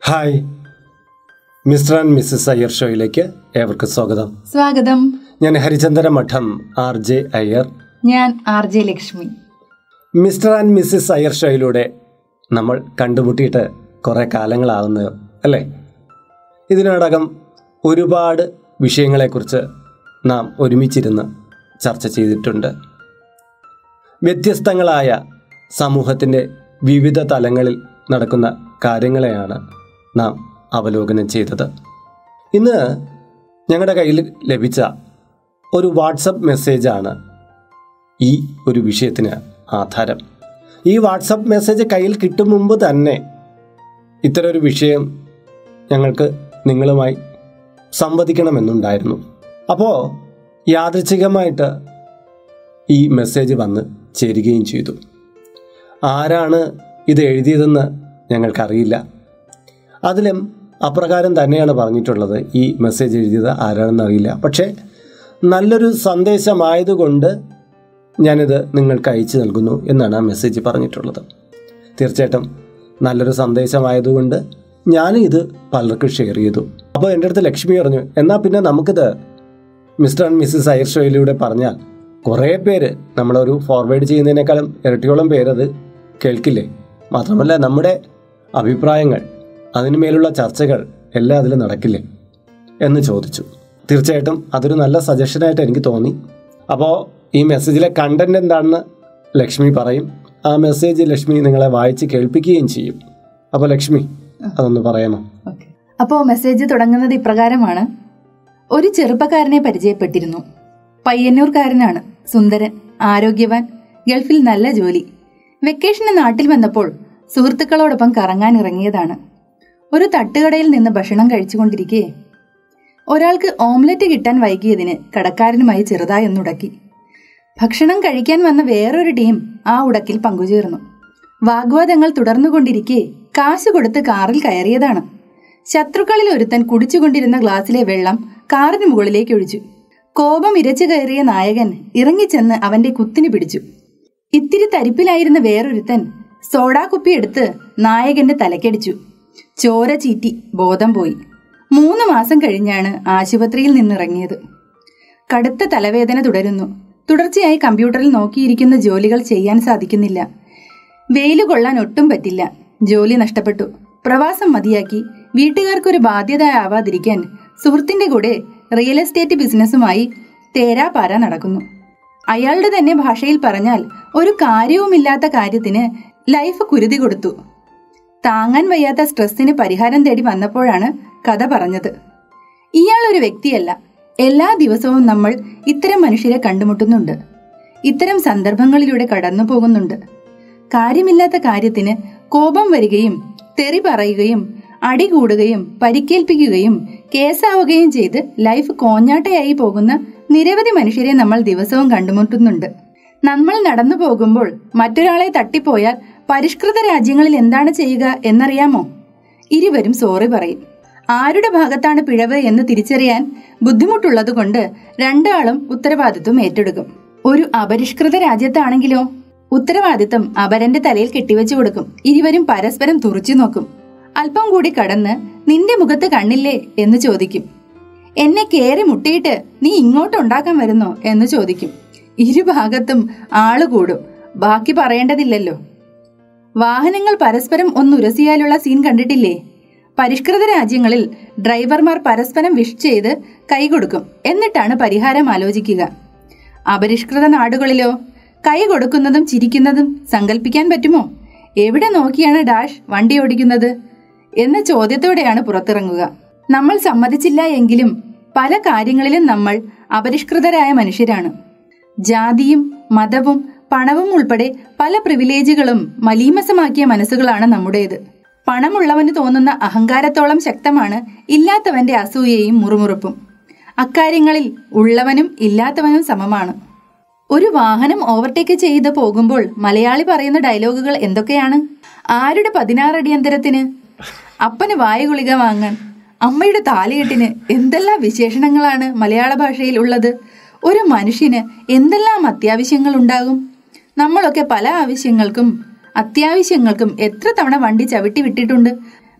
Hi Mr and Mrs Iyer ഷോയിലേക്ക് ഏവർക്കും സ്വാഗതം സ്വാഗതം ഞാൻ ഹരിചന്ദ്ര മഠം ആർ ജെ അയ്യർ ഞാൻ R J Lakshmi Mr and Mrs Iyer ഷോയിലൂടെ നമ്മൾ കണ്ടുമുട്ടിയിട്ട് കുറേ കാലങ്ങളാവുന്നു അല്ലേ ഇതിനോടകം ഒരുപാട് വിഷയങ്ങളെക്കുറിച്ച് നാം ഒരുമിച്ചിരുന്ന് ചർച്ച ചെയ്തിട്ടുണ്ട് വ്യത്യസ്തങ്ങളായ സമൂഹത്തിൻ്റെ വിവിധ തലങ്ങളിൽ നടക്കുന്ന കാര്യങ്ങളെയാണ് നാം അവലോകനം ചെയ്തത് ഇന്ന് ഞങ്ങളുടെ കയ്യിൽ ലഭിച്ച ഒരു വാട്സപ്പ് മെസ്സേജാണ് ഈ ഒരു വിഷയത്തിന് ആധാരം ഈ വാട്സപ്പ് മെസ്സേജ് കയ്യിൽ കിട്ടും മുമ്പ് തന്നെ ഇത്തരം ഒരു വിഷയം ഞങ്ങൾക്ക് നിങ്ങളുമായി സംവദിക്കണമെന്നുണ്ടായിരുന്നു അപ്പോൾ യാദൃച്ഛികമായിട്ട് ഈ മെസ്സേജ് വന്ന് ചേരുകയും ചെയ്തു ആരാണ് ഇത് എഴുതിയതെന്ന് ഞങ്ങൾക്കറിയില്ല അതിലും അപ്രകാരം തന്നെയാണ് പറഞ്ഞിട്ടുള്ളത് ഈ മെസ്സേജ് എഴുതിയത് ആരാണെന്ന് അറിയില്ല പക്ഷേ നല്ലൊരു സന്ദേശമായതുകൊണ്ട് ഞാനിത് നിങ്ങൾക്ക് അയച്ചു നൽകുന്നു എന്നാണ് ആ മെസ്സേജ് പറഞ്ഞിട്ടുള്ളത് തീർച്ചയായിട്ടും നല്ലൊരു സന്ദേശമായതുകൊണ്ട് ഞാൻ ഇത് പലർക്കും ഷെയർ ചെയ്തു അപ്പോൾ എൻ്റെ അടുത്ത് ലക്ഷ്മി പറഞ്ഞു എന്നാൽ പിന്നെ നമുക്കിത് മിസ്റ്റർ ആൻഡ് മിസ്സിസ് അയർ ഷോയിലൂടെ പറഞ്ഞാൽ കുറേ പേര് നമ്മളൊരു ഫോർവേഡ് ചെയ്യുന്നതിനേക്കാളും ഇരട്ടിയോളം പേരത് കേൾക്കില്ലേ മാത്രമല്ല നമ്മുടെ അഭിപ്രായങ്ങൾ അതിനുമേലുള്ള ചർച്ചകൾ എല്ലാം അതിൽ നടക്കില്ലേ എന്ന് ചോദിച്ചു തീർച്ചയായിട്ടും അതൊരു നല്ല സജഷനായിട്ട് എനിക്ക് തോന്നി അപ്പോൾ ഈ മെസ്സേജിലെ കണ്ടന്റ് എന്താണെന്ന് ലക്ഷ്മി പറയും ആ മെസ്സേജ് ലക്ഷ്മി നിങ്ങളെ വായിച്ച് കേൾപ്പിക്കുകയും ചെയ്യും അപ്പോൾ ലക്ഷ്മി അതൊന്ന് പറയാമോ ഓക്കെ അപ്പോൾ മെസ്സേജ് തുടങ്ങുന്നത് ഇപ്രകാരമാണ് ഒരു ചെറുപ്പക്കാരനെ പരിചയപ്പെട്ടിരുന്നു പയ്യന്നൂർക്കാരനാണ് സുന്ദരൻ ആരോഗ്യവാൻ ഗൾഫിൽ നല്ല ജോലി വെക്കേഷന് നാട്ടിൽ വന്നപ്പോൾ സുഹൃത്തുക്കളോടൊപ്പം കറങ്ങാൻ ഇറങ്ങിയതാണ് ഒരു തട്ടുകടയിൽ നിന്ന് ഭക്ഷണം കഴിച്ചുകൊണ്ടിരിക്കെ ഒരാൾക്ക് ഓംലറ്റ് കിട്ടാൻ വൈകിയതിന് കടക്കാരനുമായി ചെറുതായി ഒന്നുടക്കി ഭക്ഷണം കഴിക്കാൻ വന്ന വേറൊരു ടീം ആ ഉടക്കിൽ പങ്കുചേർന്നു വാഗ്വാദങ്ങൾ തുടർന്നുകൊണ്ടിരിക്കെ കാശ് കൊടുത്ത് കാറിൽ കയറിയതാണ് ശത്രുക്കളിൽ ഒരുത്തൻ കുടിച്ചുകൊണ്ടിരുന്ന ഗ്ലാസ്സിലെ വെള്ളം കാറിന് മുകളിലേക്ക് ഒഴിച്ചു കോപം ഇരച്ചു കയറിയ നായകൻ ഇറങ്ങിച്ചെന്ന് അവന്റെ കുത്തിന് പിടിച്ചു ഇത്തിരി തരിപ്പിലായിരുന്ന വേറൊരുത്തൻ സോഡാ കുപ്പി എടുത്ത് നായകന്റെ തലക്കടിച്ചു ചോര ചീറ്റി ബോധം പോയി മൂന്ന് മാസം കഴിഞ്ഞാണ് ആശുപത്രിയിൽ നിന്നിറങ്ങിയത് കടുത്ത തലവേദന തുടരുന്നു തുടർച്ചയായി കമ്പ്യൂട്ടറിൽ നോക്കിയിരിക്കുന്ന ജോലികൾ ചെയ്യാൻ സാധിക്കുന്നില്ല വെയില് കൊള്ളാൻ ഒട്ടും പറ്റില്ല ജോലി നഷ്ടപ്പെട്ടു പ്രവാസം മതിയാക്കി വീട്ടുകാർക്കൊരു ബാധ്യത ആവാതിരിക്കാൻ സുഹൃത്തിന്റെ കൂടെ റിയൽ എസ്റ്റേറ്റ് ബിസിനസ്സുമായി തേരാപാര നടക്കുന്നു അയാളുടെ തന്നെ ഭാഷയിൽ പറഞ്ഞാൽ ഒരു കാര്യവുമില്ലാത്ത കാര്യത്തിന് ലൈഫ് കുരുതി കൊടുത്തു താങ്ങാൻ വയ്യാത്ത സ്ട്രെസ്സിന് പരിഹാരം തേടി വന്നപ്പോഴാണ് കഥ പറഞ്ഞത് ഇയാൾ ഒരു വ്യക്തിയല്ല എല്ലാ ദിവസവും നമ്മൾ ഇത്തരം മനുഷ്യരെ കണ്ടുമുട്ടുന്നുണ്ട് ഇത്തരം സന്ദർഭങ്ങളിലൂടെ കടന്നു പോകുന്നുണ്ട് കാര്യമില്ലാത്ത കാര്യത്തിന് കോപം വരികയും തെറി പറയുകയും അടി കൂടുകയും പരിക്കേൽപ്പിക്കുകയും കേസാവുകയും ചെയ്ത് ലൈഫ് കോഞ്ഞാട്ടയായി പോകുന്ന നിരവധി മനുഷ്യരെ നമ്മൾ ദിവസവും കണ്ടുമുട്ടുന്നുണ്ട് നമ്മൾ നടന്നു പോകുമ്പോൾ മറ്റൊരാളെ തട്ടിപ്പോയാൽ പരിഷ്കൃത രാജ്യങ്ങളിൽ എന്താണ് ചെയ്യുക എന്നറിയാമോ ഇരുവരും സോറി പറയും ആരുടെ ഭാഗത്താണ് പിഴവ് എന്ന് തിരിച്ചറിയാൻ ബുദ്ധിമുട്ടുള്ളതുകൊണ്ട് രണ്ടാളും ഉത്തരവാദിത്വം ഏറ്റെടുക്കും ഒരു അപരിഷ്കൃത രാജ്യത്താണെങ്കിലോ ഉത്തരവാദിത്തം അപരന്റെ തലയിൽ കെട്ടിവെച്ചു കൊടുക്കും ഇരുവരും പരസ്പരം തുറച്ചു നോക്കും അല്പം കൂടി കടന്ന് നിന്റെ മുഖത്ത് കണ്ണില്ലേ എന്ന് ചോദിക്കും എന്നെ കേറി മുട്ടിയിട്ട് നീ ഇങ്ങോട്ട് ഉണ്ടാക്കാൻ വരുന്നോ എന്ന് ചോദിക്കും ഇരുഭാഗത്തും ആള് കൂടും ബാക്കി പറയേണ്ടതില്ലല്ലോ വാഹനങ്ങൾ പരസ്പരം ഒന്നുരസിയാലുള്ള സീൻ കണ്ടിട്ടില്ലേ പരിഷ്കൃത രാജ്യങ്ങളിൽ ഡ്രൈവർമാർ പരസ്പരം വിഷ് ചെയ്ത് കൈകൊടുക്കും എന്നിട്ടാണ് പരിഹാരം ആലോചിക്കുക അപരിഷ്കൃത നാടുകളിലോ കൈ കൊടുക്കുന്നതും ചിരിക്കുന്നതും സങ്കല്പിക്കാൻ പറ്റുമോ എവിടെ നോക്കിയാണ് ഡാഷ് വണ്ടി ഓടിക്കുന്നത് എന്ന ചോദ്യത്തോടെയാണ് പുറത്തിറങ്ങുക നമ്മൾ സമ്മതിച്ചില്ല എങ്കിലും പല കാര്യങ്ങളിലും നമ്മൾ അപരിഷ്കൃതരായ മനുഷ്യരാണ് ജാതിയും മതവും പണവും ഉൾപ്പെടെ പല പ്രിവിലേജുകളും മലീമസമാക്കിയ മനസ്സുകളാണ് നമ്മുടേത് പണമുള്ളവന് തോന്നുന്ന അഹങ്കാരത്തോളം ശക്തമാണ് ഇല്ലാത്തവന്റെ അസൂയയും മുറുമുറുപ്പും അക്കാര്യങ്ങളിൽ ഉള്ളവനും ഇല്ലാത്തവനും സമമാണ് ഒരു വാഹനം ഓവർടേക്ക് ചെയ്ത് പോകുമ്പോൾ മലയാളി പറയുന്ന ഡയലോഗുകൾ എന്തൊക്കെയാണ് ആരുടെ പതിനാറടിയന്തരത്തിന് അപ്പന് വായ ഗുളിക വാങ്ങാൻ അമ്മയുടെ താലികെട്ടിന് എന്തെല്ലാം വിശേഷണങ്ങളാണ് മലയാള ഭാഷയിൽ ഉള്ളത് ഒരു മനുഷ്യന് എന്തെല്ലാം അത്യാവശ്യങ്ങൾ ഉണ്ടാകും നമ്മളൊക്കെ പല ആവശ്യങ്ങൾക്കും അത്യാവശ്യങ്ങൾക്കും എത്ര തവണ വണ്ടി ചവിട്ടി വിട്ടിട്ടുണ്ട്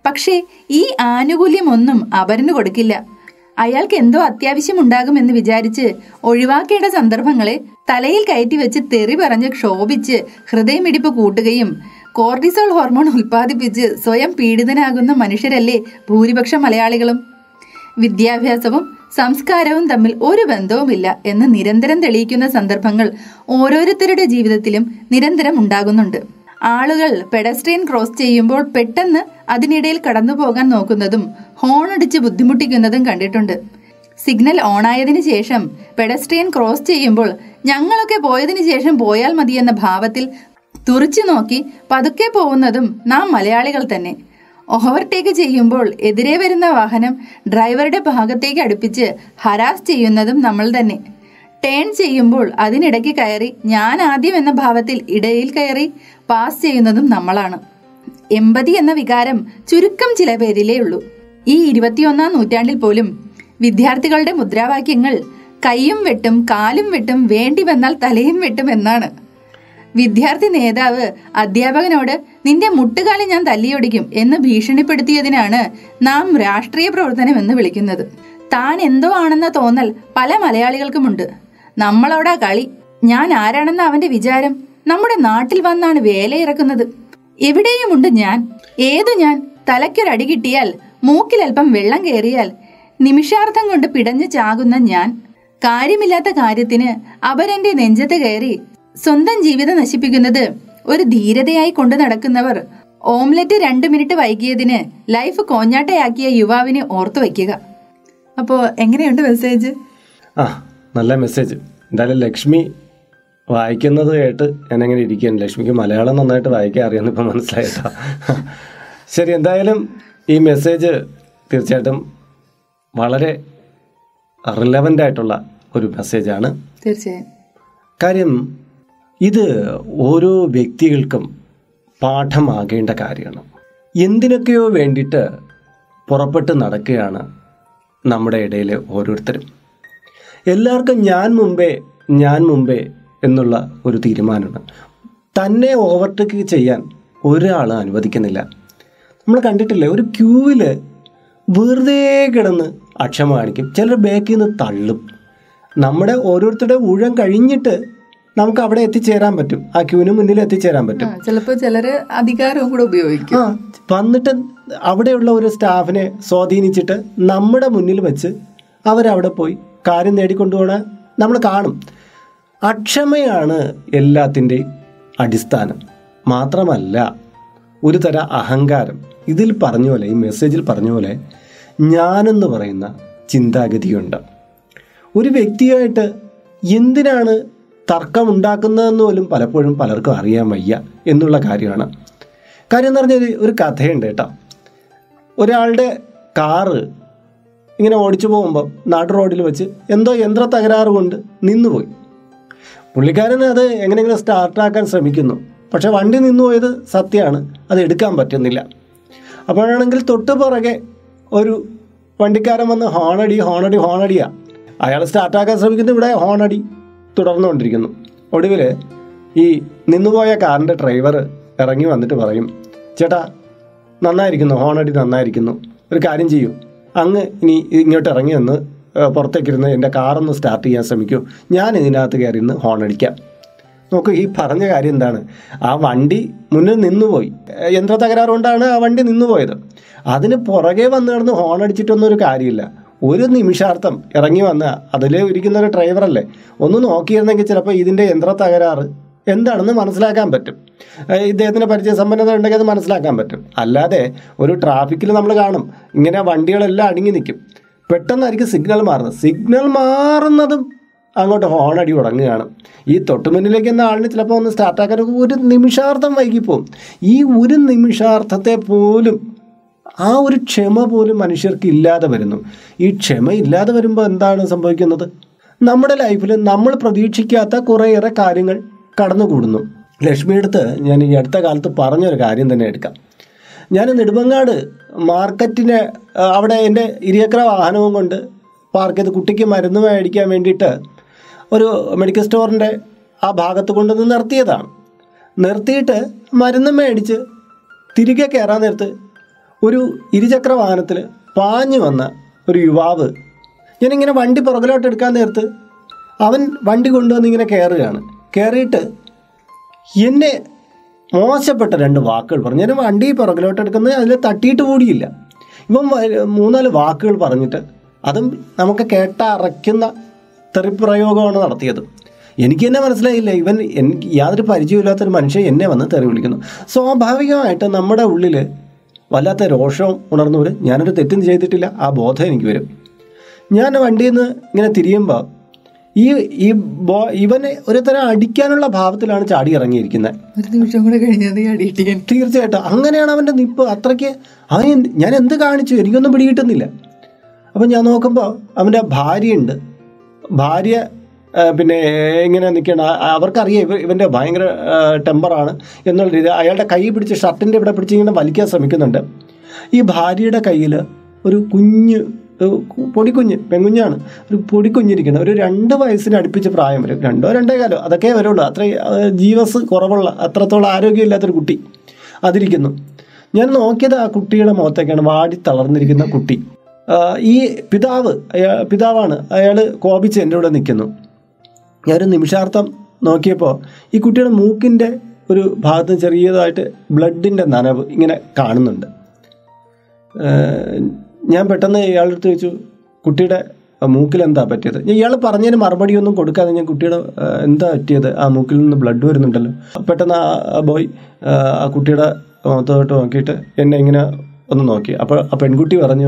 പക്ഷേ ഈ ആനുകൂല്യമൊന്നും അപരന് കൊടുക്കില്ല അയാൾക്ക് എന്തോ അത്യാവശ്യം ഉണ്ടാകുമെന്ന് വിചാരിച്ച് ഒഴിവാക്കേണ്ട സന്ദർഭങ്ങളെ തലയിൽ കയറ്റി വെച്ച് തെറി പറഞ്ഞ് ക്ഷോഭിച്ച് ഹൃദയമിടിപ്പ് കൂട്ടുകയും കോർട്ടിസോൾ ഹോർമോൺ ഉൽപ്പാദിപ്പിച്ച് സ്വയം പീഡിതനാകുന്ന മനുഷ്യരല്ലേ ഭൂരിപക്ഷം മലയാളികളും വിദ്യാഭ്യാസവും സംസ്കാരവും തമ്മിൽ ഒരു ബന്ധവുമില്ല എന്ന് നിരന്തരം തെളിയിക്കുന്ന സന്ദർഭങ്ങൾ ഓരോരുത്തരുടെ ജീവിതത്തിലും നിരന്തരം ഉണ്ടാകുന്നുണ്ട് ആളുകൾ പെഡസ്ട്രിയൻ ക്രോസ് ചെയ്യുമ്പോൾ പെട്ടെന്ന് അതിനിടയിൽ കടന്നു പോകാൻ നോക്കുന്നതും ഹോണടിച്ച് ബുദ്ധിമുട്ടിക്കുന്നതും കണ്ടിട്ടുണ്ട് സിഗ്നൽ ഓണായതിനു ശേഷം പെഡസ്ട്രിയൻ ക്രോസ് ചെയ്യുമ്പോൾ ഞങ്ങളൊക്കെ പോയതിനു ശേഷം പോയാൽ മതിയെന്ന ഭാവത്തിൽ തുറച്ചു നോക്കി പതുക്കെ പോകുന്നതും നാം മലയാളികൾ തന്നെ ഓവർടേക്ക് ചെയ്യുമ്പോൾ എതിരെ വരുന്ന വാഹനം ഡ്രൈവറുടെ ഭാഗത്തേക്ക് അടുപ്പിച്ച് ഹരാസ് ചെയ്യുന്നതും നമ്മൾ തന്നെ ടേൺ ചെയ്യുമ്പോൾ അതിനിടയ്ക്ക് കയറി ഞാൻ ആദ്യം എന്ന ഭാവത്തിൽ ഇടയിൽ കയറി പാസ് ചെയ്യുന്നതും നമ്മളാണ് എമ്പതി എന്ന വികാരം ചുരുക്കം ചില പേരിലേ ഉള്ളൂ ഈ ഇരുപത്തിയൊന്നാം നൂറ്റാണ്ടിൽ പോലും വിദ്യാർത്ഥികളുടെ മുദ്രാവാക്യങ്ങൾ കൈയും വെട്ടും കാലും വെട്ടും വേണ്ടി വന്നാൽ തലയും വെട്ടും എന്നാണ് വിദ്യാർത്ഥി നേതാവ് അധ്യാപകനോട് നിന്റെ മുട്ടുകാലി ഞാൻ തല്ലിയൊടിക്കും എന്ന് ഭീഷണിപ്പെടുത്തിയതിനാണ് നാം രാഷ്ട്രീയ പ്രവർത്തനം എന്ന് വിളിക്കുന്നത് താൻ എന്തോ ആണെന്ന തോന്നൽ പല മലയാളികൾക്കുമുണ്ട് നമ്മളോടാ കളി ഞാൻ ആരാണെന്ന അവന്റെ വിചാരം നമ്മുടെ നാട്ടിൽ വന്നാണ് വേലയിറക്കുന്നത് എവിടെയുമുണ്ട് ഞാൻ ഏതു ഞാൻ തലയ്ക്കൊരടി കിട്ടിയാൽ മൂക്കിലൽപ്പം വെള്ളം കയറിയാൽ നിമിഷാർത്ഥം കൊണ്ട് പിടഞ്ഞു ചാകുന്ന ഞാൻ കാര്യമില്ലാത്ത കാര്യത്തിന് അപരന്റെ നെഞ്ചത്ത് കയറി സ്വന്തം ജീവിതം നശിപ്പിക്കുന്നത് ഒരു ധീരതയായി കൊണ്ടു നടക്കുന്നവർ ഓംലെറ്റ് രണ്ടു മിനിറ്റ് വൈകിയതിന് ലൈഫ് കോഞ്ഞാട്ടയാക്കിയ യുവാവിനെ ഓർത്തു വയ്ക്കുക അപ്പോ എങ്ങനെയുണ്ട് മെസ്സേജ് ആ നല്ല മെസ്സേജ് എന്തായാലും ലക്ഷ്മി വായിക്കുന്നത് കേട്ട് ഞാനങ്ങനെ ഇരിക്കുകയാണ് ലക്ഷ്മിക്ക് മലയാളം നന്നായിട്ട് വായിക്കാൻ അറിയാമെന്ന് ഇപ്പം മനസ്സിലായിട്ടോ ശരി എന്തായാലും ഈ മെസ്സേജ് തീർച്ചയായിട്ടും വളരെ റിലവൻ്റ് ആയിട്ടുള്ള ഒരു മെസ്സേജാണ് തീർച്ചയായും കാര്യം ഇത് ഓരോ വ്യക്തികൾക്കും പാഠമാകേണ്ട കാര്യമാണ് എന്തിനൊക്കെയോ വേണ്ടിയിട്ട് പുറപ്പെട്ട് നടക്കുകയാണ് നമ്മുടെ ഇടയിൽ ഓരോരുത്തരും എല്ലാവർക്കും ഞാൻ മുമ്പേ ഞാൻ മുമ്പേ എന്നുള്ള ഒരു തീരുമാനമാണ് തന്നെ ഓവർടേക്ക് ചെയ്യാൻ ഒരാൾ അനുവദിക്കുന്നില്ല നമ്മൾ കണ്ടിട്ടില്ലേ ഒരു ക്യൂവിൽ വെറുതെ കിടന്ന് അക്ഷമ കാണിക്കും ചിലർ ബാക്കിൽ നിന്ന് തള്ളും നമ്മുടെ ഓരോരുത്തരുടെ ഊഴം കഴിഞ്ഞിട്ട് നമുക്ക് അവിടെ എത്തിച്ചേരാൻ പറ്റും ആ ക്യൂവിന് മുന്നിൽ എത്തിച്ചേരാൻ പറ്റും ചിലപ്പോ ചിലര് അധികാരവും കൂടെ ഉപയോഗിക്കും ആ വന്നിട്ട് അവിടെയുള്ള ഒരു സ്റ്റാഫിനെ സ്വാധീനിച്ചിട്ട് നമ്മുടെ മുന്നിൽ വെച്ച് അവരവിടെ പോയി കാര്യം നേടിക്കൊണ്ടുപോകണ നമ്മൾ കാണും അക്ഷമയാണ് എല്ലാത്തിൻ്റെയും അടിസ്ഥാനം മാത്രമല്ല ഒരു തര അഹങ്കാരം ഇതിൽ പറഞ്ഞ പോലെ ഈ മെസ്സേജിൽ പറഞ്ഞ പോലെ ഞാനെന്ന് പറയുന്ന ചിന്താഗതിയുണ്ട് ഒരു വ്യക്തിയായിട്ട് എന്തിനാണ് തർക്കം ഉണ്ടാക്കുന്നതെന്ന് പോലും പലപ്പോഴും പലർക്കും അറിയാൻ വയ്യ എന്നുള്ള കാര്യമാണ് കാര്യം എന്ന് പറഞ്ഞാൽ ഒരു- ഒരു കഥയുണ്ട് കേട്ടോ ഒരാളുടെ കാറ് ഇങ്ങനെ ഓടിച്ചു പോകുമ്പോൾ നാട്ടു റോഡിൽ വെച്ച് എന്തോ യന്ത്ര തകരാറ് കൊണ്ട് നിന്നുപോയി പുള്ളിക്കാരൻ അത് എങ്ങനെയെങ്കിലും സ്റ്റാർട്ടാക്കാൻ ശ്രമിക്കുന്നു പക്ഷെ വണ്ടി നിന്നുപോയത് സത്യമാണ് അത് എടുക്കാൻ പറ്റുന്നില്ല അപ്പോഴാണെങ്കിൽ തൊട്ട് പുറകെ ഒരു വണ്ടിക്കാരൻ വന്ന് ഹോണടി ഹോണടി ഹോണടിയാ അയാൾ സ്റ്റാർട്ടാക്കാൻ ശ്രമിക്കുന്നു ഇവിടെ ഹോണടി തുടർന്നുകൊണ്ടിരിക്കുന്നു ഒടുവിൽ ഈ നിന്നുപോയ കാറിൻ്റെ ഡ്രൈവർ ഇറങ്ങി വന്നിട്ട് പറയും ചേട്ടാ നന്നായിരിക്കുന്നു ഹോണടി നന്നായിരിക്കുന്നു ഒരു കാര്യം ചെയ്യൂ അങ്ങ് ഇനി ഇങ്ങോട്ട് ഇറങ്ങി വന്ന് ഏഹ്, പുറത്തേക്കിരുന്ന് എൻ്റെ കാറൊന്ന് സ്റ്റാർട്ട് ചെയ്യാൻ ശ്രമിക്കൂ ഞാൻ ഇതിനകത്ത് കയറി ഇന്ന് ഹോണടിക്കാം നോക്കൂ ഈ പറഞ്ഞ കാര്യം എന്താണ് ആ വണ്ടി മുന്നിൽ നിന്നുപോയി ഏഹ്, യന്ത്ര തകരാറ് കൊണ്ടാണ് ആ വണ്ടി നിന്നുപോയത് അതിന് പുറകെ വന്ന് കിടന്ന് ഹോൺ അടിച്ചിട്ടൊന്നും ഒരു കാര്യമില്ല ഒരു നിമിഷാർത്ഥം ഇറങ്ങി വന്ന അതിൽ ഇരിക്കുന്ന ഒരു ഡ്രൈവറല്ലേ ഒന്ന് നോക്കിയിരുന്നെങ്കിൽ ചിലപ്പോൾ ഇതിൻ്റെ യന്ത്ര തകരാറ് എന്താണെന്ന് മനസ്സിലാക്കാൻ പറ്റും ഏഹ് ഇദ്ദേഹത്തിന് പരിചയ സമ്പന്നത ഉണ്ടെങ്കിൽ അത് മനസ്സിലാക്കാൻ പറ്റും അല്ലാതെ ഒരു ട്രാഫിക്കിൽ നമ്മൾ കാണും ഇങ്ങനെ വണ്ടികളെല്ലാം അടുങ്ങി നിൽക്കും പെട്ടെന്നായിരിക്കും സിഗ്നൽ മാറുന്നത് സിഗ്നൽ മാറുന്നതും അങ്ങോട്ട് ഹോൺ അടി തുടങ്ങുകയാണ് ഈ തൊട്ടുമുന്നിലേക്ക് എന്ന ആളിന് ചിലപ്പോൾ ഒന്ന് സ്റ്റാർട്ടാക്കാൻ ഒരു നിമിഷാർത്ഥം വൈകിപ്പോവും ഈ ഒരു നിമിഷാർത്ഥത്തെ പോലും ആ ഒരു ക്ഷമ പോലും മനുഷ്യർക്ക് ഇല്ലാതെ വരുന്നു ഈ ക്ഷമ ഇല്ലാതെ വരുമ്പോൾ എന്താണ് സംഭവിക്കുന്നത് നമ്മുടെ ലൈഫിൽ നമ്മൾ പ്രതീക്ഷിക്കാത്ത കുറേയേറെ കാര്യങ്ങൾ കടന്നുകൂടുന്നു ലക്ഷ്മിയെടുത്ത് ഞാൻ ഈ അടുത്ത കാലത്ത് പറഞ്ഞൊരു കാര്യം തന്നെ എടുക്കാം ഞാൻ നെടുമങ്ങാട് മാർക്കറ്റിന് ആ, അവിടെ എൻ്റെ ഇരിയക്കര വാഹനവും കൊണ്ട് പാർക്ക് ചെയ്ത് കുട്ടിക്ക് മരുന്ന് മേടിക്കാൻ വേണ്ടിയിട്ട് ഒരു മെഡിക്കൽ സ്റ്റോറിൻ്റെ ആ ഭാഗത്ത് കൊണ്ടുവന്ന് നിർത്തിയതാണ് നിർത്തിയിട്ട് മരുന്ന് മേടിച്ച് തിരികെ കയറാൻ നേരത്ത് ഒരു ഇരുചക്ര വാഹനത്തിൽ പാഞ്ഞു വന്ന ഒരു യുവാവ് ഞാനിങ്ങനെ വണ്ടി പുറകിലോട്ട് എടുക്കാൻ നേരത്ത് അവൻ വണ്ടി കൊണ്ടുവന്ന് ഇങ്ങനെ കയറുകയാണ് കയറിയിട്ട് എന്നെ മോശപ്പെട്ട രണ്ട് വാക്കുകൾ പറഞ്ഞു ഞാൻ വണ്ടി പുറകിലോട്ട് എടുക്കുന്നത് അതിൽ തട്ടിയിട്ട് കൂടിയില്ല ഇവൻ വ- മൂന്നാല് വാക്കുകൾ പറഞ്ഞിട്ട് അതും നമുക്ക് കേട്ടറയ്ക്കുന്ന തെറിപ്രയോഗമാണ് നടത്തിയത് എനിക്ക് തന്നെ മനസ്സിലായില്ല ഇവൻ എനിക്ക് യാതൊരു പരിചയമില്ലാത്തൊരു മനുഷ്യൻ എന്നെ വന്ന് തെറി വിളിക്കുന്നു സ്വാഭാവികമായിട്ട് നമ്മുടെ ഉള്ളിൽ വല്ലാത്ത രോഷവും ഉണർന്നു വരും ഞാനൊരു തെറ്റും ചെയ്തിട്ടില്ല ആ ബോധം എനിക്ക് വരും ഞാൻ വണ്ടിയിൽ നിന്ന് ഇങ്ങനെ തിരിയുമ്പോൾ ഈ ഈ ബോ ഇവനെ ഒരു തരം അടിക്കാനുള്ള ഭാവത്തിലാണ് ചാടി ഇറങ്ങിയിരിക്കുന്നത് ഒരു നിമിഷം കൂടെ കഴിഞ്ഞത് ഈ അടിയിട്ടിക്കാൻ തീർച്ചയായിട്ടും അങ്ങനെയാണ് അവൻ്റെ നിപ്പ് അത്രയ്ക്ക് അവൻ എന്ത്- ഞാൻ എന്ത് കാണിച്ചു എനിക്കൊന്നും പിടികിട്ടുന്നില്ല അപ്പം ഞാൻ നോക്കുമ്പോൾ അവൻ്റെ ഭാര്യയുണ്ട് ഭാര്യ ആ, പിന്നെ ഇങ്ങനെ നിൽക്കണം അവർക്കറിയാം ഇവ ഇവൻ്റെ ഭയങ്കര ആ, ടെമ്പറാണ് എന്നുള്ള രീതി അയാളുടെ കൈ പിടിച്ച് ഷർട്ടിൻ്റെ ഇവിടെ പിടിച്ച് ഇങ്ങനെ വലിക്കാൻ ശ്രമിക്കുന്നുണ്ട് ഈ ഭാര്യയുടെ കയ്യിൽ ഒരു കുഞ്ഞ് ഒരു കു- പൊടിക്കുഞ്ഞ് പെൺകുഞ്ഞാണ് ഒരു പൊടിക്കുഞ്ഞിരിക്കണം ഒരു രണ്ട് വയസ്സിന് അടുപ്പിച്ച് പ്രായം വരും രണ്ടോ രണ്ടേ കാലോ അതൊക്കെ വരുള്ളൂ അത്ര ജീവസ് കുറവുള്ള അത്രത്തോളം ആരോഗ്യമില്ലാത്തൊരു കുട്ടി അതിരിക്കുന്നു ഞാൻ നോക്കിയത് ആ കുട്ടിയുടെ മുഖത്തേക്കാണ് വാടി തളർന്നിരിക്കുന്ന കുട്ടി ആ, ഈ പിതാവ് അയാ പിതാവാണ് അയാൾ കോപിച്ച് എൻ്റെ കൂടെ നിൽക്കുന്നു ഞാനൊരു നിമിഷാർത്ഥം നോക്കിയപ്പോൾ ഈ കുട്ടിയുടെ മൂക്കിൻ്റെ ഒരു ഭാഗത്ത് ചെറിയതായിട്ട് ബ്ലഡിൻ്റെ നനവ് ഇങ്ങനെ കാണുന്നുണ്ട് ഏഹ് ഞാൻ പെട്ടെന്ന് ഇയാളുടെ അടുത്ത് ചോദിച്ചു കുട്ടിയുടെ മൂക്കിൽ എന്താ പറ്റിയത് ഞാൻ ഇയാൾ പറഞ്ഞതിന് മറുപടിയൊന്നും കൊടുക്കാതെ ഞാൻ കുട്ടിയുടെ ഏഹ്, എന്താ പറ്റിയത് ആ മൂക്കിൽ നിന്ന് ബ്ലഡ് വരുന്നുണ്ടല്ലോ പെട്ടെന്ന് ആ ബോയ് ആ കുട്ടിയുടെ മുഖത്തോട്ട് നോക്കിയിട്ട് എന്നെ ഇങ്ങനെ ഒന്ന് നോക്കി അപ്പോൾ ആ പെൺകുട്ടി പറഞ്ഞു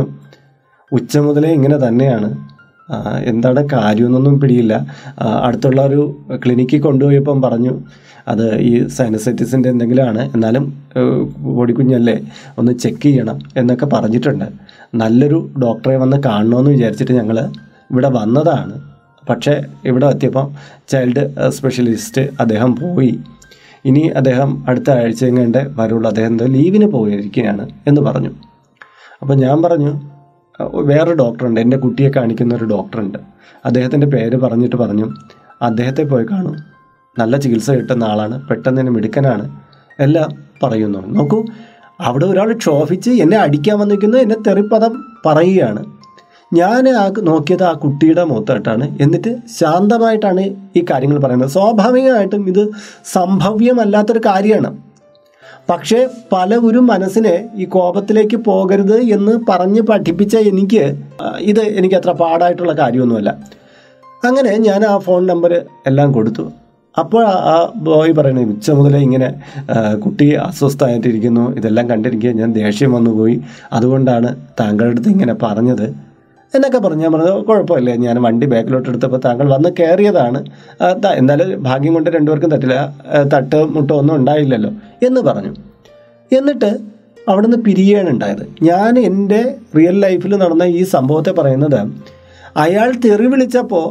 ഉച്ച മുതലേ ഇങ്ങനെ തന്നെയാണ് ആ, എന്താണ് കാര്യമൊന്നും പിടിയില്ല ആ, അടുത്തുള്ള ഒരു ക്ലിനിക്കിൽ കൊണ്ടുപോയപ്പം പറഞ്ഞു അത് ഈ സൈനസൈറ്റിസിൻ്റെ എന്തെങ്കിലുമാണ് എന്നാലും ഏഹ്, പൊടിക്കുഞ്ഞല്ലേ ഒന്ന് ചെക്ക് ചെയ്യണം എന്നൊക്കെ പറഞ്ഞിട്ടുണ്ട് നല്ലൊരു ഡോക്ടറെ വന്ന് കാണണമെന്ന് വിചാരിച്ചിട്ട് ഞങ്ങൾ ഇവിടെ വന്നതാണ് പക്ഷേ ഇവിടെ എത്തിയപ്പം ചൈൽഡ് സ്പെഷ്യലിസ്റ്റ് അദ്ദേഹം പോയി ഇനി അദ്ദേഹം അടുത്ത ആഴ്ച എങ്ങാണ്ട് വരുള്ളൂ അദ്ദേഹം എന്തോ ലീവിന് പോയിരിക്കുകയാണ് എന്ന് പറഞ്ഞു അപ്പോൾ ഞാൻ പറഞ്ഞു അഹ് വേറൊരു ഡോക്ടറുണ്ട് എൻ്റെ കുട്ടിയെ കാണിക്കുന്ന ഒരു ഡോക്ടറുണ്ട് അദ്ദേഹത്തിൻ്റെ പേര് പറഞ്ഞിട്ട് പറഞ്ഞു അദ്ദേഹത്തെ പോയി കാണും നല്ല ചികിത്സ കിട്ടുന്ന ആളാണ് പെട്ടെന്ന് തന്നെ മിടുക്കനാണ് എല്ലാം പറയുന്നു നോക്കൂ അവിടെ ഒരാൾ ക്ഷോഭിച്ച് എന്നെ അടിക്കാൻ വന്നിരിക്കുന്നു എന്നെ തെറിപ്പദം പറയുകയാണ് ഞാൻ ആ നോക്കിയത് ആ കുട്ടിയുടെ മുഖത്തായിട്ടാണ് എന്നിട്ട് ശാന്തമായിട്ടാണ് ഈ കാര്യങ്ങൾ പറയുന്നത് സ്വാഭാവികമായിട്ടും ഇത് സംഭവ്യമല്ലാത്തൊരു കാര്യമാണ് പക്ഷേ പലവരും മനസ്സിനെ ഈ കോപത്തിലേക്ക് പോകരുത് എന്ന് പറഞ്ഞ് പഠിപ്പിച്ച എനിക്ക് ആ, ഇത് എനിക്ക് അത്ര പാടായിട്ടുള്ള കാര്യമൊന്നുമല്ല അങ്ങനെ ഞാൻ ആ ഫോൺ നമ്പർ എല്ലാം കൊടുത്തു അപ്പോൾ ആ- ആ ബോയ് പറയുന്നത് ഉച്ച മുതലേ ഇങ്ങനെ ആ, കുട്ടി അസ്വസ്ഥമായിട്ടിരിക്കുന്നു ഇതെല്ലാം കണ്ടിരിക്കുക ഞാൻ ദേഷ്യം വന്നുപോയി അതുകൊണ്ടാണ് താങ്കളുടെ അടുത്ത് ഇങ്ങനെ പറഞ്ഞത് എന്നൊക്കെ പറഞ്ഞു ഞാൻ പറഞ്ഞത് കുഴപ്പമില്ല ഞാൻ വണ്ടി ബാക്കിലോട്ട് എടുത്തപ്പോൾ താങ്കൾ വന്ന് കയറിയതാണ് ആ, ത- എന്തായാലും ഭാഗ്യം കൊണ്ട് രണ്ടുപേർക്കും തട്ടില്ല ആ, തട്ട് മുട്ടോ ഒന്നും ഉണ്ടായില്ലല്ലോ എന്ന് പറഞ്ഞു എന്നിട്ട് അവിടുന്ന് പിരിയാണ് ഉണ്ടായത് ഞാൻ എൻ്റെ റിയൽ ലൈഫിൽ നടന്ന ഈ സംഭവത്തെ പറയുന്നത് അയാൾ തെറി വിളിച്ചപ്പോൾ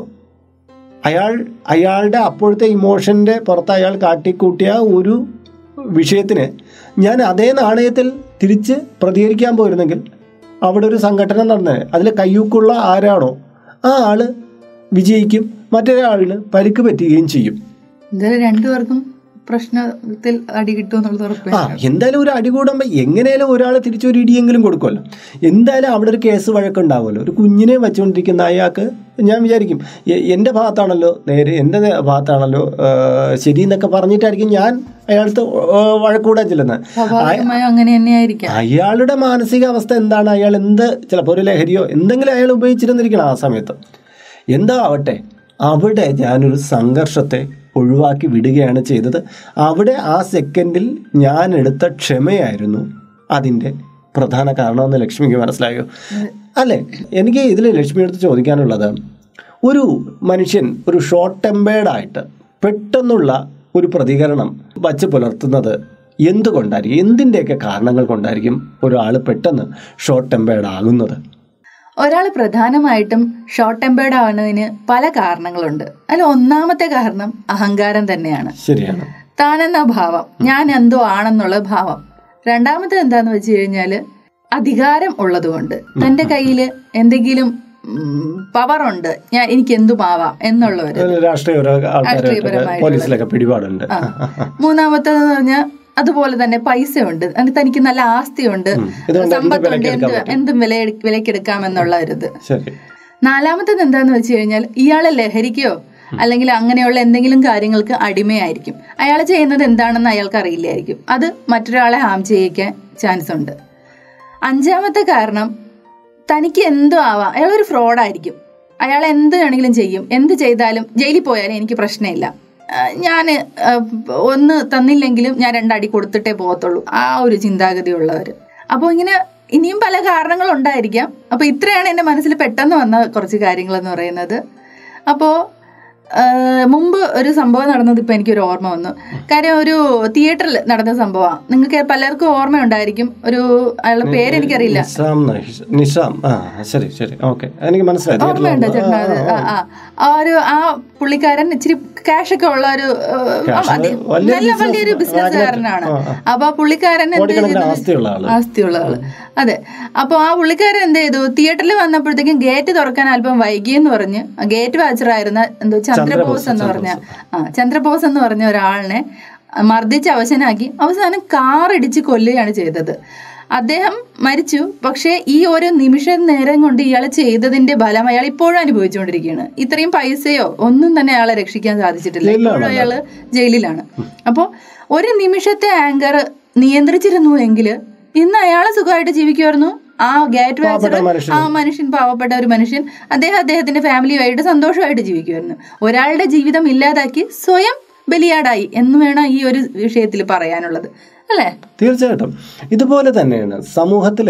അയാൾ അയാളുടെ അപ്പോഴത്തെ ഇമോഷൻ്റെ പുറത്ത് അയാൾ കാട്ടിക്കൂട്ടിയ ഒരു വിഷയത്തിന് ഞാൻ അതേ നാണയത്തിൽ തിരിച്ച് പ്രതികരിക്കാൻ പോയിരുന്നെങ്കിൽ അവിടെ ഒരു സംഘടന നടന്നത് അതിൽ കയ്യൂക്കുള്ള ആരാണോ ആ ആള് വിജയിക്കും മറ്റൊരാളിന് പരിക്ക് പറ്റുകയും ചെയ്യും എന്തായാലും രണ്ടുപേർക്കും പ്രശ്നത്തിൽ അടി കിട്ടുമെന്നുള്ളത് ഉറപ്പ് ആ എന്തായാലും ഒരു അടി കൂടുമ്പോൾ എങ്ങനെയാലും ഒരാൾ തിരിച്ചൊരു ഇടിയെങ്കിലും കൊടുക്കുമല്ലോ എന്തായാലും അവിടെ ഒരു കേസ് വഴക്കുണ്ടാവുമല്ലോ ഒരു കുഞ്ഞിനെ വെച്ചുകൊണ്ടിരിക്കുന്ന അയാൾക്ക് ഞാൻ വിചാരിക്കും എ- എൻ്റെ ഭാഗത്താണല്ലോ നേരെ എൻ്റെ നേ- ഭാഗത്താണല്ലോ ആ, ശരി എന്നൊക്കെ പറഞ്ഞിട്ടായിരിക്കും ഞാൻ അയാൾക്ക് വഴക്കൂടാൻ ചെല്ലുന്നത് സ്വാഭാവികമായും അങ്ങനെ തന്നെയായിരിക്കാം അയാളുടെ മാനസികാവസ്ഥ എന്താണ് അയാൾ എന്ത് ചിലപ്പോൾ ഒരു ലഹരിയോ എന്തെങ്കിലും അയാൾ ഉപയോഗിച്ചിരുന്നിരിക്കണം ആ സമയത്ത് എന്താ ആവട്ടെ അവിടെ ഞാനൊരു സംഘർഷത്തെ ഒഴിവാക്കി വിടുകയാണ് ചെയ്തത് അവിടെ ആ സെക്കൻഡിൽ ഞാൻ എടുത്ത ക്ഷമയായിരുന്നു അതിൻ്റെ പ്രധാന കാരണമെന്ന് ലക്ഷ്മിക്ക് മനസ്സിലായോ അല്ലേ എനിക്ക് ഇതിൽ ലക്ഷ്മി എടുത്ത് ചോദിക്കാനുള്ളത് ഒരു മനുഷ്യൻ ഒരു ഷോർട്ട് ടെമ്പേർഡായിട്ട് പെട്ടെന്നുള്ള ഒരു പ്രതികരണം വച്ച് പുലർത്തുന്നത് എന്തുകൊണ്ടായിരിക്കും എന്തിൻ്റെയൊക്കെ കാരണങ്ങൾ കൊണ്ടായിരിക്കും ഒരാൾ പെട്ടെന്ന് ഷോർട്ട് ടെമ്പേർഡ് ആകുന്നത് ഒരാൾ പ്രധാനമായിട്ടും ഷോർട്ട് ടെമ്പേർഡ് ആവുന്നതിന് പല കാരണങ്ങളുണ്ട് അതിൽ ഒന്നാമത്തെ കാരണം അഹങ്കാരം തന്നെയാണ് ശരിയാണ് താനെന്ന ഭാവം ഞാൻ എന്തോ ആണെന്നുള്ള ഭാവം രണ്ടാമത്തെ എന്താന്ന് വെച്ച് കഴിഞ്ഞാല് അധികാരം ഉള്ളതുകൊണ്ട് തന്റെ കയ്യില് എന്തെങ്കിലും പവർ ഉണ്ട് ഞാൻ എനിക്ക് എന്തുമാവാം എന്നുള്ളവര് രാഷ്ട്രീയ ആൾക്കാർ രാഷ്ട്രീയപരമായിട്ടുള്ള- പോലീസിലൊക്കെ പിടിപാടുണ്ട് മൂന്നാമത്തേന്ന് പറഞ്ഞാൽ അതുപോലെ തന്നെ പൈസയുണ്ട് അത് തനിക്ക് നല്ല ആസ്തിയുണ്ട് ഇതുകൊണ്ട് എന്ത് സമ്പത്തുണ്ട് വിലയ്ക്ക് എന്ത് എന്തും വില വിലക്കെടുക്കാമെന്നുള്ള ഒരു ഇത് ശരി നാലാമത്തത് എന്താന്ന് വെച്ച് കഴിഞ്ഞാൽ ഇയാളെ ലഹരിക്കോ അല്ലെങ്കിൽ അങ്ങനെയുള്ള എന്തെങ്കിലും കാര്യങ്ങൾക്ക് അടിമയായിരിക്കും അയാൾ ചെയ്യുന്നത് എന്താണെന്ന് അയാൾക്ക് അറിയില്ലായിരിക്കും അത് മറ്റൊരാളെ ഹാം ചെയ്യിക്കാൻ ചാൻസ് ഉണ്ട് അഞ്ചാമത്തെ കാരണം തനിക്ക് എന്തോ ആവാം അയാൾ ഒരു ഫ്രോഡായിരിക്കും അയാൾ എന്ത് വേണമെങ്കിലും ചെയ്യും എന്ത് ചെയ്താലും ജയിലിൽ പോയാലും എനിക്ക് പ്രശ്നമില്ല ഞാൻ ഒന്ന് തന്നില്ലെങ്കിലും ഞാൻ രണ്ടടി കൊടുത്തിട്ടേ പോകത്തുള്ളൂ ആ ഒരു ചിന്താഗതിയുള്ളവർ അപ്പോൾ ഇങ്ങനെ ഇനിയും പല കാരണങ്ങളുണ്ടായിരിക്കാം അപ്പോൾ ഇത്രയാണ് എൻ്റെ മനസ്സിൽ പെട്ടെന്ന് വന്ന കുറച്ച് കാര്യങ്ങളെന്ന് പറയുന്നത് അപ്പോൾ മുമ്പ് ഒരു സംഭവം നടന്നത് ഇപ്പൊ എനിക്കൊരു ഓർമ്മ വന്നു കാര്യം ഒരു തിയേറ്ററിൽ നടന്ന സംഭവമാണ് നിങ്ങൾക്ക് പലർക്കും ഓർമ്മ ഉണ്ടായിരിക്കും ഒരു അയാളുടെ പേര് എനിക്കറിയില്ല നിസാം നഹിഷ്- നിസാം ആ ശരി ശരി ഓക്കെ എനിക്ക് മനസ്സിലായി ഓർമ്മയുണ്ടോ ചേട്ടൻ അത് ആ ആ ആ ഒരു ആ പുള്ളിക്കാരൻ ഇച്ചിരി ക്യാഷ് ഒക്കെ ഉള്ള ഒരു ഏഹ്, Cash അതി- വലിയ നല്ല business- വലിയൊരു ബിസിനസ്സുകാരനാണ് ആ, ആ. അപ്പൊ ആ പുള്ളിക്കാരൻ എന്ത് കോടിക്കണക്കിന് ചെയ്തു? ആസ്തിയുള്ള ആള് ആസ്തിയുള്ള ആള് അതെ അപ്പൊ ആ പുള്ളിക്കാരൻ എന്ത് ചെയ്തു തിയേറ്ററിൽ വന്നപ്പോഴത്തേക്കും ഗേറ്റ് തുറക്കാൻ അല്പം വൈകിയെന്ന് പറഞ്ഞ് ഗേറ്റ് വാച്ചറായിരുന്ന എന്തോ ചന്ദ്രബോസ് എന്ന് പറഞ്ഞ ആ ചന്ദ്രബോസ് എന്ന് പറഞ്ഞ ഒരാളിനെ മർദ്ദിച്ച് അവശനാക്കി അവസാനം കാർ ഇടിച്ച് കൊല്ലുകയാണ് ചെയ്തത് അദ്ദേഹം മരിച്ചു പക്ഷേ ഈ ഒരു നിമിഷ നേരം കൊണ്ട് ഇയാൾ ചെയ്തതിന്റെ ഫലം അയാൾ ഇപ്പോഴും അനുഭവിച്ചുകൊണ്ടിരിക്കുകയാണ് ഇത്രയും പൈസയോ ഒന്നും തന്നെ അയാളെ രക്ഷിക്കാൻ സാധിച്ചിട്ടില്ല ഇപ്പോഴും അയാള് ജയിലിലാണ് അപ്പോൾ ഒരു നിമിഷത്തെ ആങ്കർ നിയന്ത്രിച്ചിരുന്നു എങ്കിൽ ഇന്ന് അയാളെ സുഖമായിട്ട് ജീവിക്കുമായിരുന്നു ആ ഗേറ്റ് വാച്ചർ മനുഷ്യൻ. ആ മനുഷ്യൻ പാവപ്പെട്ട ഒരു മനുഷ്യൻ അദ്ദേഹം അദ്ദേഹത്തിന്റെ ഫാമിലിയുമായിട്ട് സന്തോഷമായിട്ട് ജീവിക്കുമായിരുന്നു ഒരാളുടെ ജീവിതം ഇല്ലാതാക്കി സ്വയം ബലിയാടായി എന്ന് വേണം ഈ ഒരു വിഷയത്തിൽ പറയാനുള്ളത് അല്ലേ തീർച്ചയായിട്ടും ഇതുപോലെ തന്നെയാണ് സമൂഹത്തിൽ